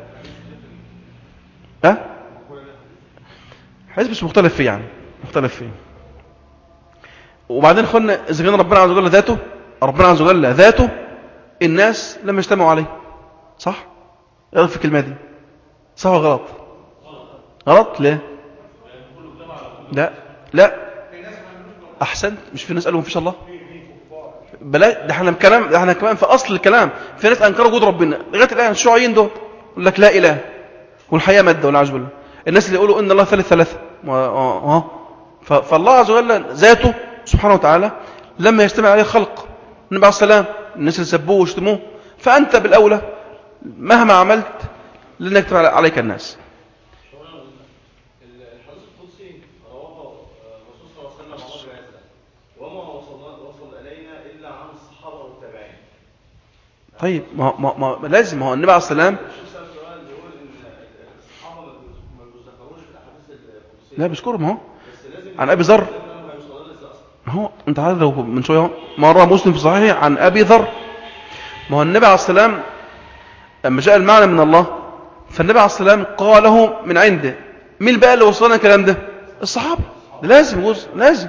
ها حزب مش مختلف فيه يعني مختلف فيه وبعدين اخوانا اذا كان ربنا عز وجل ذاته ربنا عز وجل ذاته الناس لما يجتمعوا عليه صح ايه رايك في الكلمه دي صح ولا غلط غلط ليه لا لا احسنت مش في ناس قالوا مفيش الله بلا ده احنا كلام ده احنا كمان في اصل الكلام في ناس انكروا وجود ربنا لغايه الان الشيوعيين دول يقول لك لا اله والحياه ماده والعياذ بالله الناس اللي يقولوا ان الله ثالث ثلاثه اه اه ف- فالله عز وجل ذاته سبحانه وتعالى لما يجتمع عليه الخلق النبي عليه السلام الناس اللي سبوه واشتموه فانت بالاولى مهما عملت لن يجتمع عليك الناس الحديث القدسي رواه الرسول صلى الله عليه وسلم عن رب العزة وما وصل وصل إلينا إلا عن الصحابة والتابعين. طيب ما ما ما لازم ما هو النبي عليه السلام الشيخ سأل سؤال بيقول إن الصحابة ما بيذ- ما بيذكروش في الأحاديث القدسية لا بيذكرهم اهو بس لازم عن ابي ذر لازم ما يوصلنا لسه أصلا. ما هو انت عارف لو من شويه اهو مره مسلم في صحيح عن ابي ذر ما هو النبي عليه السلام لما جاء المعنى من الله فالنبي عليه السلام قاله من عنده مين بقى اللي وصلنا الكلام ده الصحابه ده لازم جزء لازم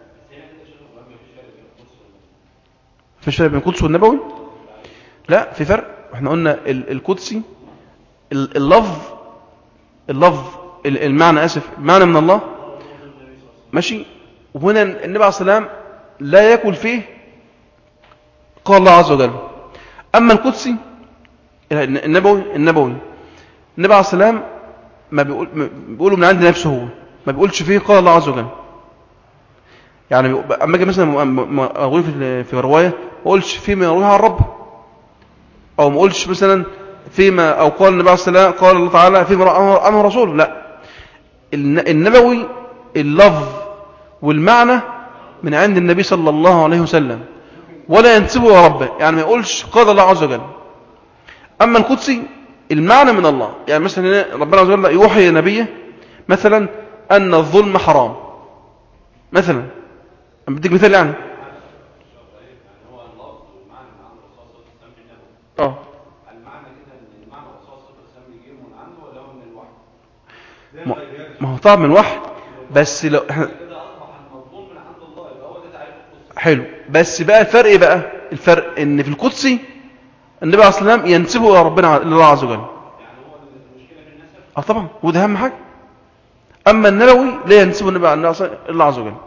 مفيش فرق بين القدس والنبوي لا في فرق احنا قلنا ال- القدسي ال- اللفظ اللفظ ال- المعنى اسف المعنى من الله ماشي وهنا النبي عليه السلام لا يكن فيه قال الله عز وجل أما القدسي النبوي النبوي النبي عليه السلام ما بيقول ما بيقوله من عند نفسه هو ما بيقولش فيه قال الله عز وجل يعني بيقول- اما اجي مثلا م- م- اقول في في روايه ما اقولش فيما يرويها عن الرب او ما اقولش مثلا فيما او قال النبي عليه السلام قال الله تعالى فيما رواه عنه رسوله لا الن- النبوي اللفظ والمعنى من عند النبي صلى الله عليه وسلم ولا ينسبه إلى ربه يعني ما يقولش قال الله عز وجل أما القدسي المعنى من الله يعني مثلا هنا ربنا عز وجل يوحي لنبيه مثلا أن الظلم حرام مثلا أنا بديك مثال يعني هو اللفظ والمعنى من عند الرسول صلى الله عليه وسلم بالنبوة اه المعنى كده ان المعنى الرسول صلى الله عليه وسلم بيجيبه من عنده ولا هو من الوحي ما- ما هو طبعا من الوحي بس لو احنا كده اصبح المضمون من عند الله يبقى هو ده تعريف القدس حلو بس بقى الفرق إيه بقى الفرق ان في القدسي النبي عليه الصلاه والسلام ينسبه الى ربنا الى الله عز وجل يعني هو المشكله في النسب اه طبعا وده اهم حاجه اما النبوي لا ينسبه النبي على الله الى الله عز وجل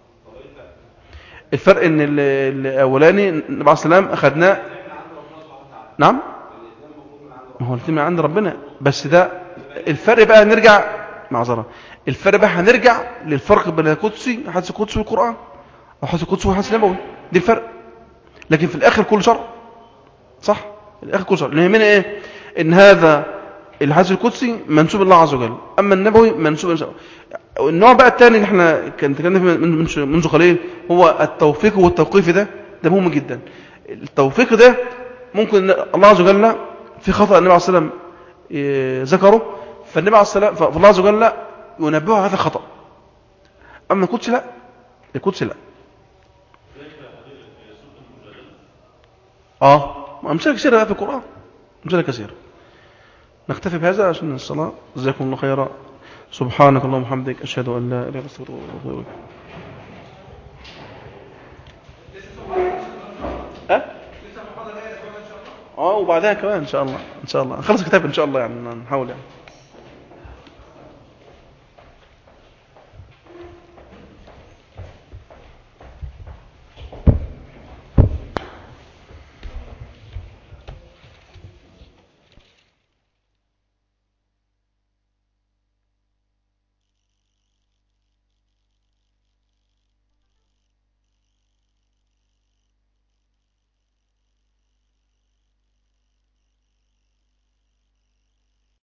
الفرق ان ال- الاولاني النبي عليه الصلاه والسلام اخذناه نعم ما هو الاثنين من عند ربنا بس ده الفرق بقى نرجع معذره الفرق بقى هنرجع للفرق بين القدسي حديث القدسي والقران او حديث القدسي والحديث النبوي دي الفرق لكن في الاخر كل شرع صح الاخر كل شرع اللي يهمنا ايه ان هذا الحديث القدسي منسوب الله عز وجل اما النبوي منسوب النوع بقى الثاني اللي احنا كان تكلمنا فيه من- منذ منذ قليل هو التوفيق والتوقيف ده ده مهم جدا التوفيق ده ممكن الله عز وجل في خطأ النبي عليه الصلاة والسلام إيه، ذكره فالنبي عليه الصلاة والسلام فالله عز وجل ينبهه هذا الخطأ أما القدس لا القدس لا اه أمثلة كثيرة بقى في القرآن أمثلة كثيرة نكتفي بهذا عشان الصلاة جزاكم الله خيرا سبحانك اللهم وبحمدك أشهد أن لا إله إلا أنت أستغفرك وأتوب إليك ها؟ اه وبعدها كمان ان شاء الله ان شاء الله نخلص الكتاب ان شاء الله يعني نحاول يعني